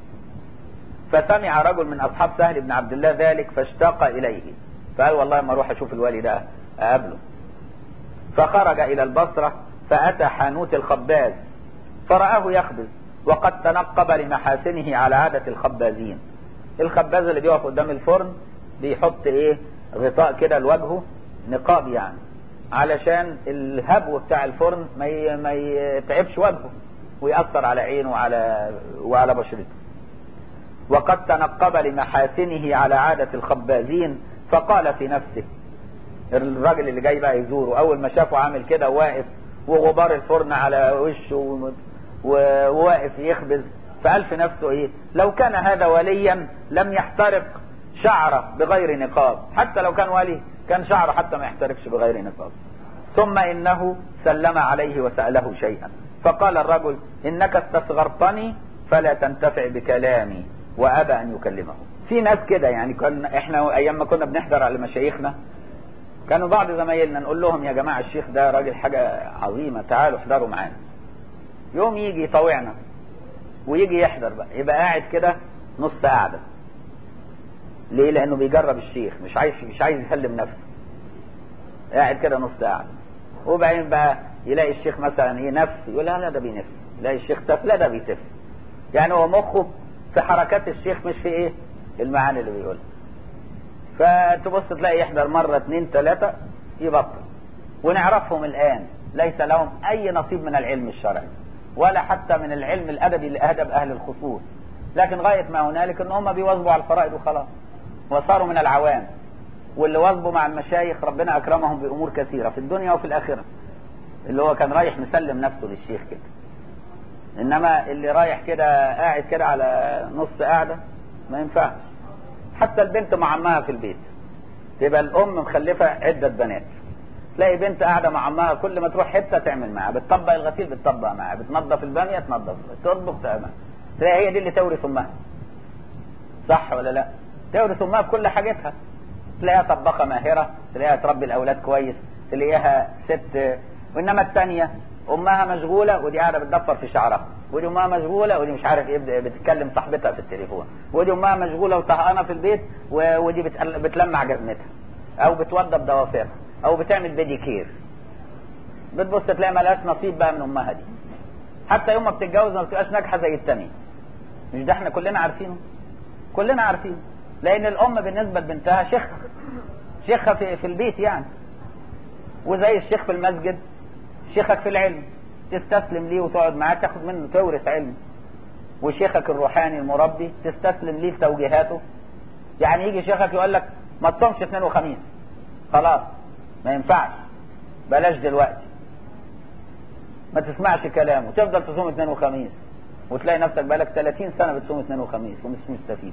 فسمع رجل من أصحاب سهل بن عبد الله ذلك فاشتاق إليه فقال والله ما اروح أشوف الولي ده أقابله فخرج إلى البصرة فأتى حانوت الخباز فرآه يخبز وقد تنقب لمحاسنه على عادة الخبازين الخباز اللي بيقف قدام الفرن بيحط ايه غطاء كده لوجهه نقاب يعني علشان الهبو بتاع الفرن ما ما يتعبش وجهه ويأثر على عينه وعلى وعلى بشرته وقد تنقب لمحاسنه على عادة الخبازين فقال في نفسه الراجل اللي جاي بقى يزوره اول ما شافه عامل كده واقف وغبار الفرن على وشه وواقف يخبز فقال في نفسه ايه لو كان هذا وليا لم يحترق شعره بغير نقاب حتى لو كان ولي كان شعره حتى ما يحترقش بغير نقاب ثم انه سلم عليه وسأله شيئا فقال الرجل انك استصغرتني فلا تنتفع بكلامي وابى ان يكلمه في ناس كده يعني كنا احنا ايام ما كنا بنحضر على مشايخنا كانوا بعض زمايلنا نقول لهم يا جماعه الشيخ ده راجل حاجه عظيمه تعالوا احضروا معانا يوم يجي يطوعنا ويجي يحضر بقى يبقى قاعد كده نص قاعده ليه لانه بيجرب الشيخ مش عايز مش عايز يسلم نفسه قاعد كده نص قاعده وبعدين بقى يلاقي الشيخ مثلا ايه نفس يقول لا لا ده بينف يلاقي الشيخ تف لا ده بيتف يعني هو مخه في حركات الشيخ مش في ايه المعاني اللي بيقولها فتبص تلاقي يحضر مرة اتنين تلاتة يبطل ونعرفهم الآن ليس لهم أي نصيب من العلم الشرعي ولا حتى من العلم الأدبي اللي أهدب أهل الخصوص لكن غاية ما هنالك إن هم بيواظبوا على الفرائض وخلاص وصاروا من العوام واللي واظبوا مع المشايخ ربنا أكرمهم بأمور كثيرة في الدنيا وفي الآخرة اللي هو كان رايح مسلم نفسه للشيخ كده إنما اللي رايح كده قاعد كده على نص قاعدة ما ينفعش حتى البنت مع عمها في البيت تبقى الام مخلفه عده بنات تلاقي بنت قاعده مع عمها كل ما تروح حته تعمل معاها بتطبق الغسيل بتطبق معاها بتنظف الباميه تنظف تطبخ تعمل تلاقي هي دي اللي تورث امها صح ولا لا تورث امها بكل حاجتها تلاقيها طباخه ماهره تلاقيها تربي الاولاد كويس تلاقيها ست وانما الثانيه امها مشغوله ودي قاعده بتدفر في شعرها ودي امها مشغوله ودي مش عارف ايه بتتكلم صاحبتها في التليفون ودي امها مشغوله وطهقانه في البيت ودي بتلمع جزمتها او بتوضب ضوافرها او بتعمل بيدي كير بتبص تلاقي ملهاش نصيب بقى من امها دي حتى يوم ما بتتجوز ما بتبقاش ناجحه زي الثانيه مش ده احنا كلنا عارفينه كلنا عارفينه لان الام بالنسبه لبنتها شيخ شيخها في, في البيت يعني وزي الشيخ في المسجد شيخك في العلم تستسلم ليه وتقعد معاه تاخد منه تورث علم وشيخك الروحاني المربي تستسلم ليه في توجيهاته يعني يجي شيخك يقول لك ما تصومش اثنين وخميس خلاص ما ينفعش بلاش دلوقتي ما تسمعش كلامه تفضل تصوم اثنين وخميس وتلاقي نفسك بقالك 30 سنه بتصوم اثنين وخميس ومش مستفيد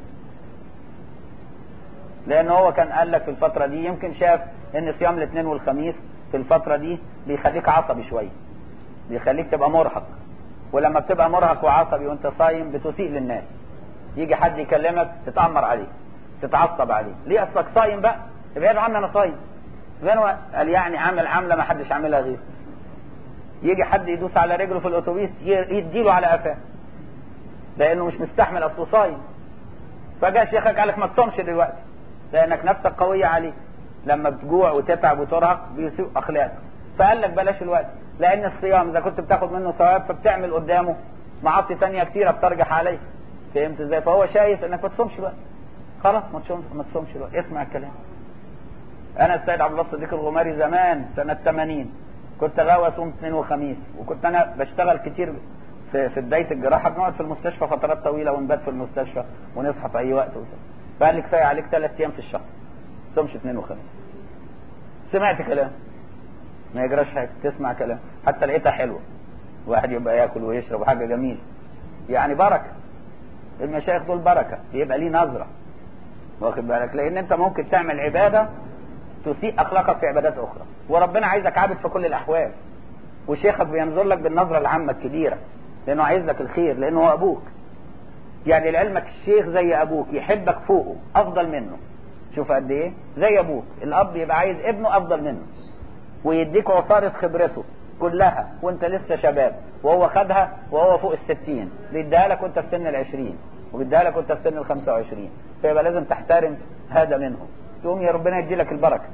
لان هو كان قال لك في الفتره دي يمكن شاف ان صيام الاثنين والخميس في الفتره دي بيخليك عصبي شويه بيخليك تبقى مرهق ولما بتبقى مرهق وعصبي وانت صايم بتسيء للناس يجي حد يكلمك تتأمر عليه تتعصب عليه ليه اصلك صايم بقى ابعدوا عني انا صايم قال يعني عامل عامله ما حدش عاملها غيره يجي حد يدوس على رجله في الاتوبيس يديله على قفاه لانه مش مستحمل اصله صايم فجاء شيخك قال لك ما تصومش دلوقتي لانك نفسك قويه عليه لما بتجوع وتتعب وترهق بيسوء اخلاقك فقال لك بلاش الوقت لان الصيام اذا كنت بتاخد منه ثواب فبتعمل قدامه معاصي تانية كتيرة بترجح عليه فهمت ازاي فهو شايف انك ما تصومش بقى خلاص ما تصومش ما تصومش بقى اسمع الكلام انا السيد عبد الله الصديق الغماري زمان سنة 80 كنت غاوي اصوم اثنين وخميس وكنت انا بشتغل كتير في, في بداية الجراحة بنقعد في المستشفى فترات طويلة ونبات في المستشفى ونصحى في اي وقت وكده فقال لي كفاية عليك ثلاث ايام في الشهر ما تصومش اثنين وخميس سمعت كلام ما يجراش حاجه تسمع كلام حتى لقيتها حلوه واحد يبقى ياكل ويشرب وحاجه جميله يعني بركه المشايخ دول بركه يبقى ليه نظره واخد بالك لان انت ممكن تعمل عباده تسيء اخلاقك في عبادات اخرى وربنا عايزك عابد في كل الاحوال وشيخك بينظر لك بالنظره العامه الكبيره لانه عايز لك الخير لانه هو ابوك يعني لعلمك الشيخ زي ابوك يحبك فوقه افضل منه شوف قد ايه زي ابوك الاب يبقى عايز ابنه افضل منه ويديك عصارة خبرته كلها وانت لسه شباب وهو خدها وهو فوق الستين بيديها لك وانت في سن العشرين وبيديها لك وانت في سن الخمسة وعشرين فيبقى لازم تحترم هذا منهم يقوم يا ربنا يدي لك البركة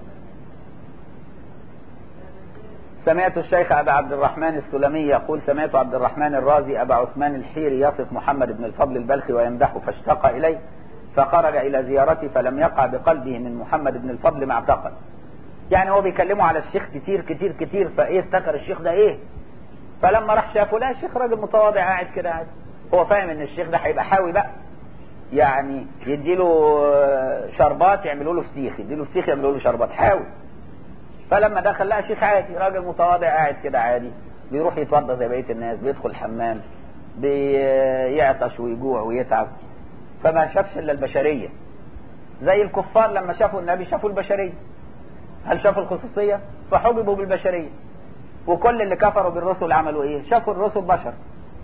سمعت الشيخ أبا عبد الرحمن السلمي يقول سمعت عبد الرحمن الرازي أبا عثمان الحيري يصف محمد بن الفضل البلخي ويمدحه فاشتاق إليه فخرج إلى زيارته فلم يقع بقلبه من محمد بن الفضل ما اعتقد يعني هو بيكلمه على الشيخ كتير كتير كتير فايه افتكر الشيخ ده ايه فلما راح شافه لا الشيخ راجل متواضع قاعد كده عادي هو فاهم ان الشيخ ده هيبقى حاوي بقى يعني يديله شربات يعملوا له فسيخ يديله فسيخ يعملوا له شربات حاوي فلما دخل لقى شيخ عادي راجل متواضع قاعد كده عادي بيروح يتوضى زي بقيه الناس بيدخل الحمام بيعطش ويجوع ويتعب فما شافش الا البشريه زي الكفار لما شافوا النبي شافوا البشريه هل شافوا الخصوصيه فحجبوا بالبشريه وكل اللي كفروا بالرسل عملوا ايه شافوا الرسل بشر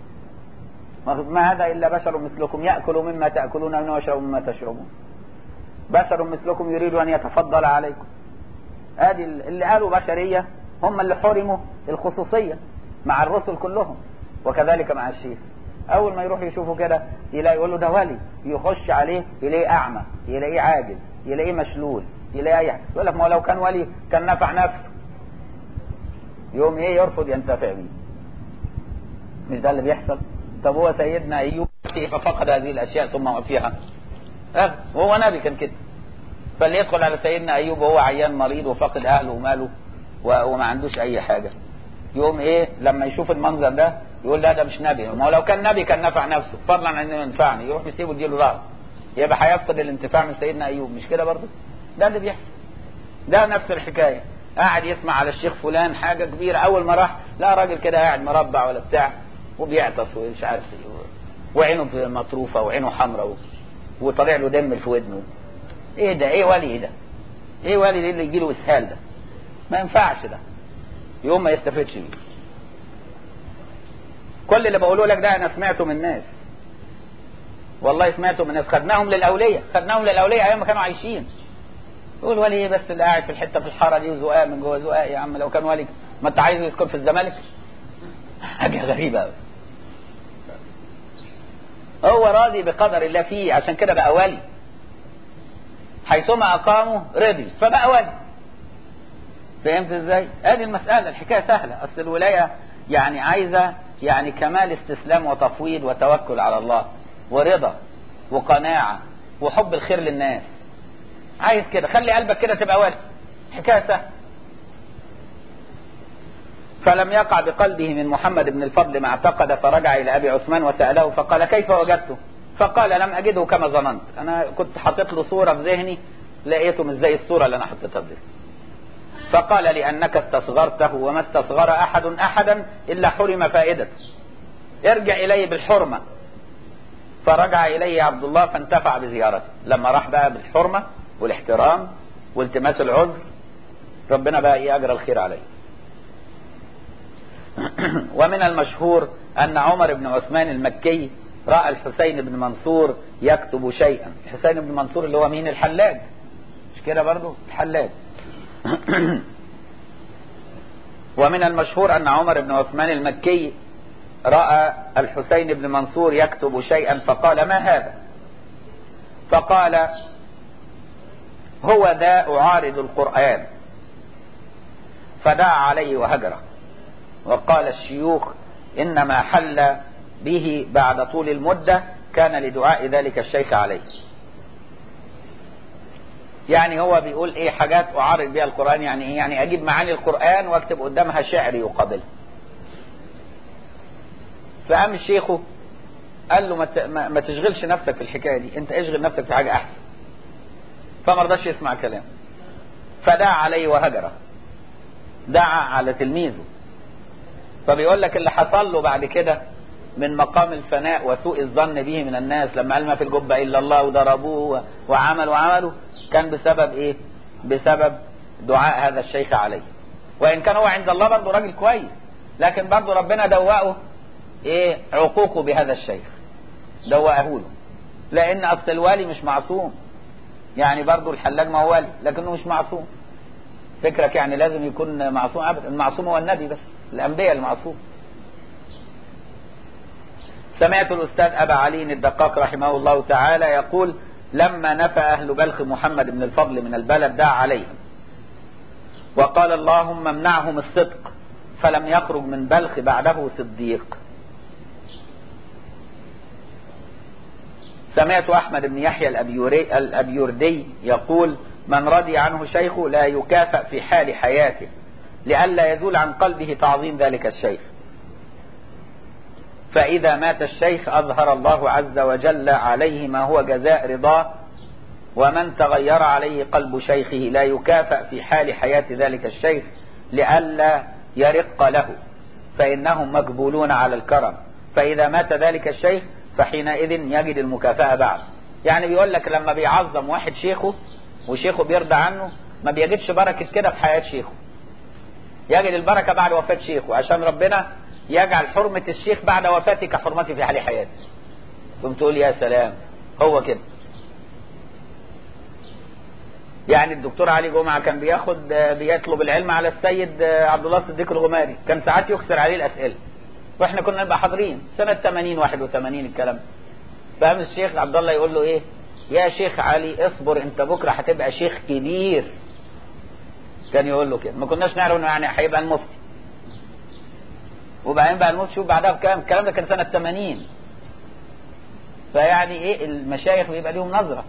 ما هذا الا بشر مثلكم ياكل مما تاكلون منه ويشرب مما تشربون بشر مثلكم يريد ان يتفضل عليكم ادي اللي قالوا بشريه هم اللي حرموا الخصوصيه مع الرسل كلهم وكذلك مع الشيخ اول ما يروح يشوفه كده يلاقي يقول له ده ولي يخش عليه يلاقيه اعمى يلاقيه عاجز يلاقيه مشلول يلاقيه اي حاجه يقول لك ما هو لو كان ولي كان نفع نفسه يوم ايه يرفض ينتفع بيه مش ده اللي بيحصل طب هو سيدنا ايوب ففقد هذه الاشياء ثم وفيها أه وهو نبي كان كده فاللي يدخل على سيدنا ايوب وهو عيان مريض وفاقد اهله وماله وما عندوش اي حاجه يقوم ايه لما يشوف المنظر ده يقول لا ده مش نبي ما هو لو كان نبي كان نفع نفسه فضلا عن انه ينفعني يروح يسيبه يديله ظهر يبقى هيفقد الانتفاع من سيدنا ايوب مش كده برضه ده اللي بيحصل ده نفس الحكايه قاعد يسمع على الشيخ فلان حاجه كبيره اول ما راح لا راجل كده قاعد مربع ولا بتاع وبيعطس ومش عارف وعينه مطروفه وعينه حمراء وطالع له دم في ودنه ايه ده ايه ولي ايه ده ايه ولي ده اللي يجي له اسهال ده ما ينفعش ده يوم ما يستفدش بيه كل اللي بقوله لك ده انا سمعته من الناس والله سمعته من الناس خدناهم للاوليه خدناهم للاوليه ايام ما كانوا عايشين يقول ولي ايه بس اللي قاعد في الحته في الحاره دي وزقاق من جوه زقاق يا عم لو كان ولي ما انت عايزه يسكن في الزمالك حاجه غريبه قوي هو راضي بقدر الله فيه عشان كده بقى ولي حيثما اقامه رضي فبقى ولي فهمت ازاي؟ ادي المساله الحكايه سهله اصل الولايه يعني عايزه يعني كمال استسلام وتفويض وتوكل على الله ورضا وقناعه وحب الخير للناس عايز كده خلي قلبك كده تبقى ولي حكايه سهله فلم يقع بقلبه من محمد بن الفضل ما اعتقد فرجع الى ابي عثمان وساله فقال كيف وجدته؟ فقال لم اجده كما ظننت انا كنت حاطط له صوره في ذهني لقيته مش زي الصوره اللي انا حطيتها في ذهني فقال لانك استصغرته وما استصغر احد احدا الا حرم فائدته ارجع الي بالحرمه فرجع اليه عبد الله فانتفع بزيارته لما راح بقى بالحرمه والاحترام والتماس العذر ربنا بقى ايه اجرى الخير عليه ومن المشهور ان عمر بن عثمان المكي راى الحسين بن منصور يكتب شيئا الحسين بن منصور اللي هو مين الحلاج مش كده برضه الحلاج ومن المشهور ان عمر بن عثمان المكي راى الحسين بن منصور يكتب شيئا فقال ما هذا فقال هو ذا اعارض القران فدعا عليه وهجره وقال الشيوخ انما حل به بعد طول المده كان لدعاء ذلك الشيخ عليه يعني هو بيقول ايه حاجات اعارض بها القران يعني ايه يعني اجيب معاني القران واكتب قدامها شعر يقابلها فقام شيخه قال له ما, ت... ما... ما تشغلش نفسك في الحكايه دي انت اشغل نفسك في حاجه احسن فما رضاش يسمع كلام فدعا عليه وهجره دعا على تلميذه فبيقول لك اللي حصل له بعد كده من مقام الفناء وسوء الظن به من الناس لما قال ما في الجبة إلا الله وضربوه وعملوا وعملوا كان بسبب إيه؟ بسبب دعاء هذا الشيخ عليه وإن كان هو عند الله برضه راجل كويس لكن برضه ربنا دوقه إيه عقوقه بهذا الشيخ دوقه له لأن أصل الوالي مش معصوم يعني برضه الحلاج ما هو والي لكنه مش معصوم فكرك يعني لازم يكون معصوم أبدا المعصوم هو النبي بس الأنبياء المعصوم سمعت الأستاذ أبا علي الدقاق رحمه الله تعالى يقول لما نفى أهل بلخ محمد بن الفضل من البلد دعا عليهم وقال اللهم امنعهم الصدق فلم يخرج من بلخ بعده صديق سمعت أحمد بن يحيى الأبيوردي يقول من رضي عنه شيخه لا يكافأ في حال حياته لئلا يزول عن قلبه تعظيم ذلك الشيخ فإذا مات الشيخ أظهر الله عز وجل عليه ما هو جزاء رضاه ومن تغير عليه قلب شيخه لا يكافأ في حال حياة ذلك الشيخ لئلا يرق له فإنهم مقبولون على الكرم فإذا مات ذلك الشيخ فحينئذ يجد المكافأة بعد يعني بيقول لك لما بيعظم واحد شيخه وشيخه بيرضى عنه ما بيجدش بركة كده في حياة شيخه يجد البركة بعد وفاة شيخه عشان ربنا يجعل حرمة الشيخ بعد وفاته كحرمته في حال حياته ثم تقول يا سلام هو كده يعني الدكتور علي جمعة كان بياخد بيطلب العلم على السيد عبد الله الصديق الغماري كان ساعات يكسر عليه الأسئلة واحنا كنا نبقى حاضرين سنة 80 81 الكلام فقام الشيخ عبد الله يقول له ايه يا شيخ علي اصبر انت بكرة هتبقى شيخ كبير كان يقول له كده ما كناش نعرف انه يعني هيبقى المفتي وبعدين بقى المفتي شوف بعدها بكام الكلام ده كان سنة 80 فيعني ايه المشايخ بيبقى ليهم نظرة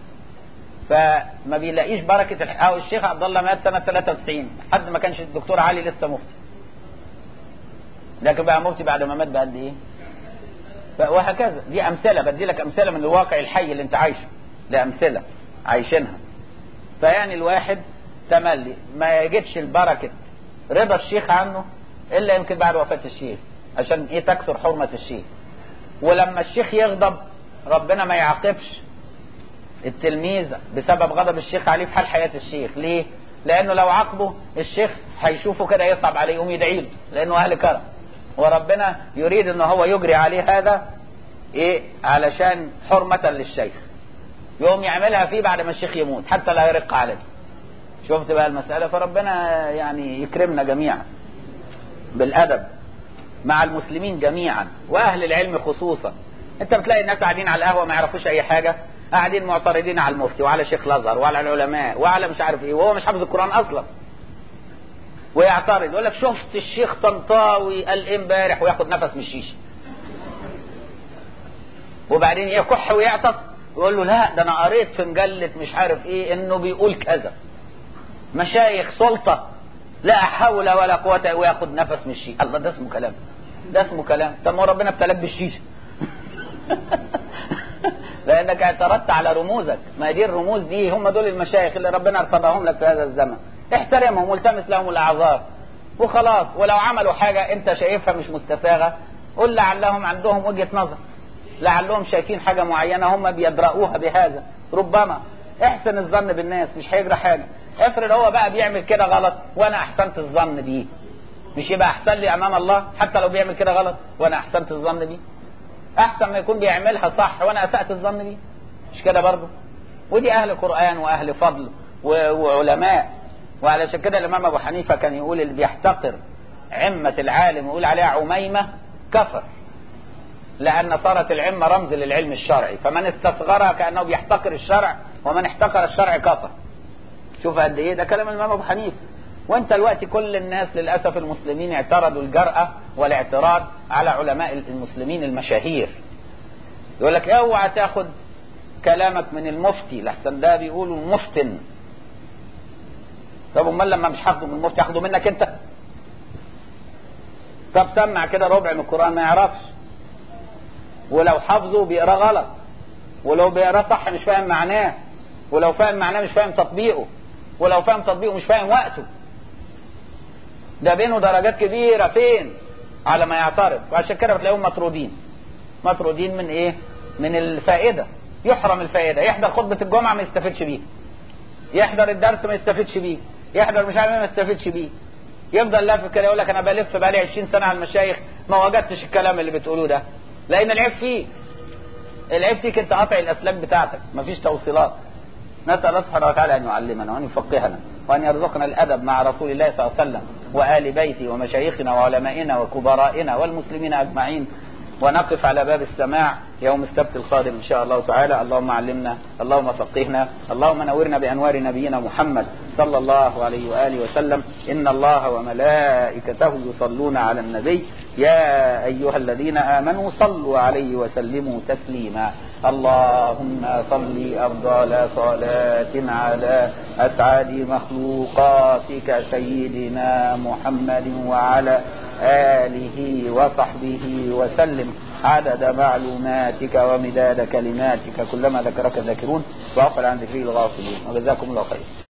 فما بيلاقيش بركة الح... أو الشيخ عبد الله مات سنة 93 حد ما كانش الدكتور علي لسه مفتي لكن بقى مفتي بعد ما مات بقد ايه وهكذا دي امثله بدي لك امثله من الواقع الحي اللي انت عايشه ده امثله عايشينها فيعني الواحد تملي ما يجدش البركه رضا الشيخ عنه الا يمكن بعد وفاه الشيخ عشان ايه تكسر حرمه الشيخ ولما الشيخ يغضب ربنا ما يعاقبش التلميذ بسبب غضب الشيخ عليه في حال حياه الشيخ ليه لانه لو عاقبه الشيخ هيشوفه كده يصعب عليه يقوم يدعي له لانه اهل كرم وربنا يريد ان هو يجري عليه هذا ايه علشان حرمة للشيخ يقوم يعملها فيه بعد ما الشيخ يموت حتى لا يرق عليه شفت بقى المسألة فربنا يعني يكرمنا جميعا بالأدب مع المسلمين جميعا وأهل العلم خصوصا انت بتلاقي الناس قاعدين على القهوة ما يعرفوش أي حاجة قاعدين معترضين على المفتي وعلى شيخ الازهر وعلى العلماء وعلى مش عارف ايه وهو مش حافظ القرآن أصلا ويعترض يقول لك شفت الشيخ طنطاوي قال ايه امبارح وياخد نفس من الشيشه وبعدين يكح ويعطس يقول له لا ده انا قريت في مجله مش عارف ايه انه بيقول كذا مشايخ سلطه لا حول ولا قوه وياخد نفس من الشيشه الله ده اسمه كلام ده اسمه كلام طب ما ربنا ابتلاك بالشيشه لانك اعترضت على رموزك ما دي الرموز دي هم دول المشايخ اللي ربنا ارتضاهم لك في هذا الزمن احترمهم والتمس لهم الاعذار وخلاص ولو عملوا حاجة انت شايفها مش مستساغة قل لعلهم عندهم وجهة نظر لعلهم شايفين حاجة معينة هم بيدرؤوها بهذا ربما احسن الظن بالناس مش هيجرى حاجة افرض هو بقى بيعمل كده غلط وانا احسنت الظن بيه مش يبقى احسن لي امام الله حتى لو بيعمل كده غلط وانا احسنت الظن بيه احسن ما يكون بيعملها صح وانا اسأت الظن بيه مش كده برضه ودي اهل قرآن واهل فضل وعلماء وعلشان كده الامام ابو حنيفه كان يقول اللي بيحتقر عمه العالم ويقول عليها عميمه كفر لان صارت العمه رمز للعلم الشرعي فمن استصغرها كانه بيحتقر الشرع ومن احتقر الشرع كفر شوف قد ايه ده كلام الامام ابو حنيفه وانت دلوقتي كل الناس للاسف المسلمين اعترضوا الجرأه والاعتراض على علماء المسلمين المشاهير يقول لك اوعى تاخد كلامك من المفتي لحسن ده بيقولوا المفتن طب امال لما مش هاخده من المفتي هاخده منك انت طب سمع كده ربع من القران ما يعرفش ولو حافظه بيقراه غلط ولو بيقراه صح مش فاهم معناه ولو فاهم معناه مش فاهم تطبيقه ولو فاهم تطبيقه مش فاهم وقته ده بينه درجات كبيره فين على ما يعترض وعشان كده بتلاقيهم مطرودين مطرودين من ايه من الفائده يحرم الفائده يحضر خطبه الجمعه ما يستفدش بيها يحضر الدرس ما يستفدش بيه يحضر مش عارف ما يستفدش بيه يفضل لافف كده يقول لك انا بلف بقالي 20 سنه على المشايخ ما وجدتش الكلام اللي بتقولوه ده لان العيب فيه العيب فيك انت قاطع الاسلاك بتاعتك مفيش توصيلات نسال الله سبحانه وتعالى ان يعلمنا وان يفقهنا وان يرزقنا الادب مع رسول الله صلى الله عليه وسلم وال بيته ومشايخنا وعلمائنا وكبرائنا والمسلمين اجمعين ونقف على باب السماع يوم السبت القادم إن شاء الله تعالى اللهم علمنا اللهم فقهنا اللهم نورنا بأنوار نبينا محمد صلى الله عليه وآله وسلم إن الله وملائكته يصلون على النبي يا أيها الذين آمنوا صلوا عليه وسلموا تسليما اللهم صل أفضل صلاة على أسعد مخلوقاتك سيدنا محمد وعلى آله وصحبه وسلم عدد معلوماتك ومداد كلماتك كلما ذكرك الذاكرون وغفل عن ذكره الغافلين وجزاكم الله خير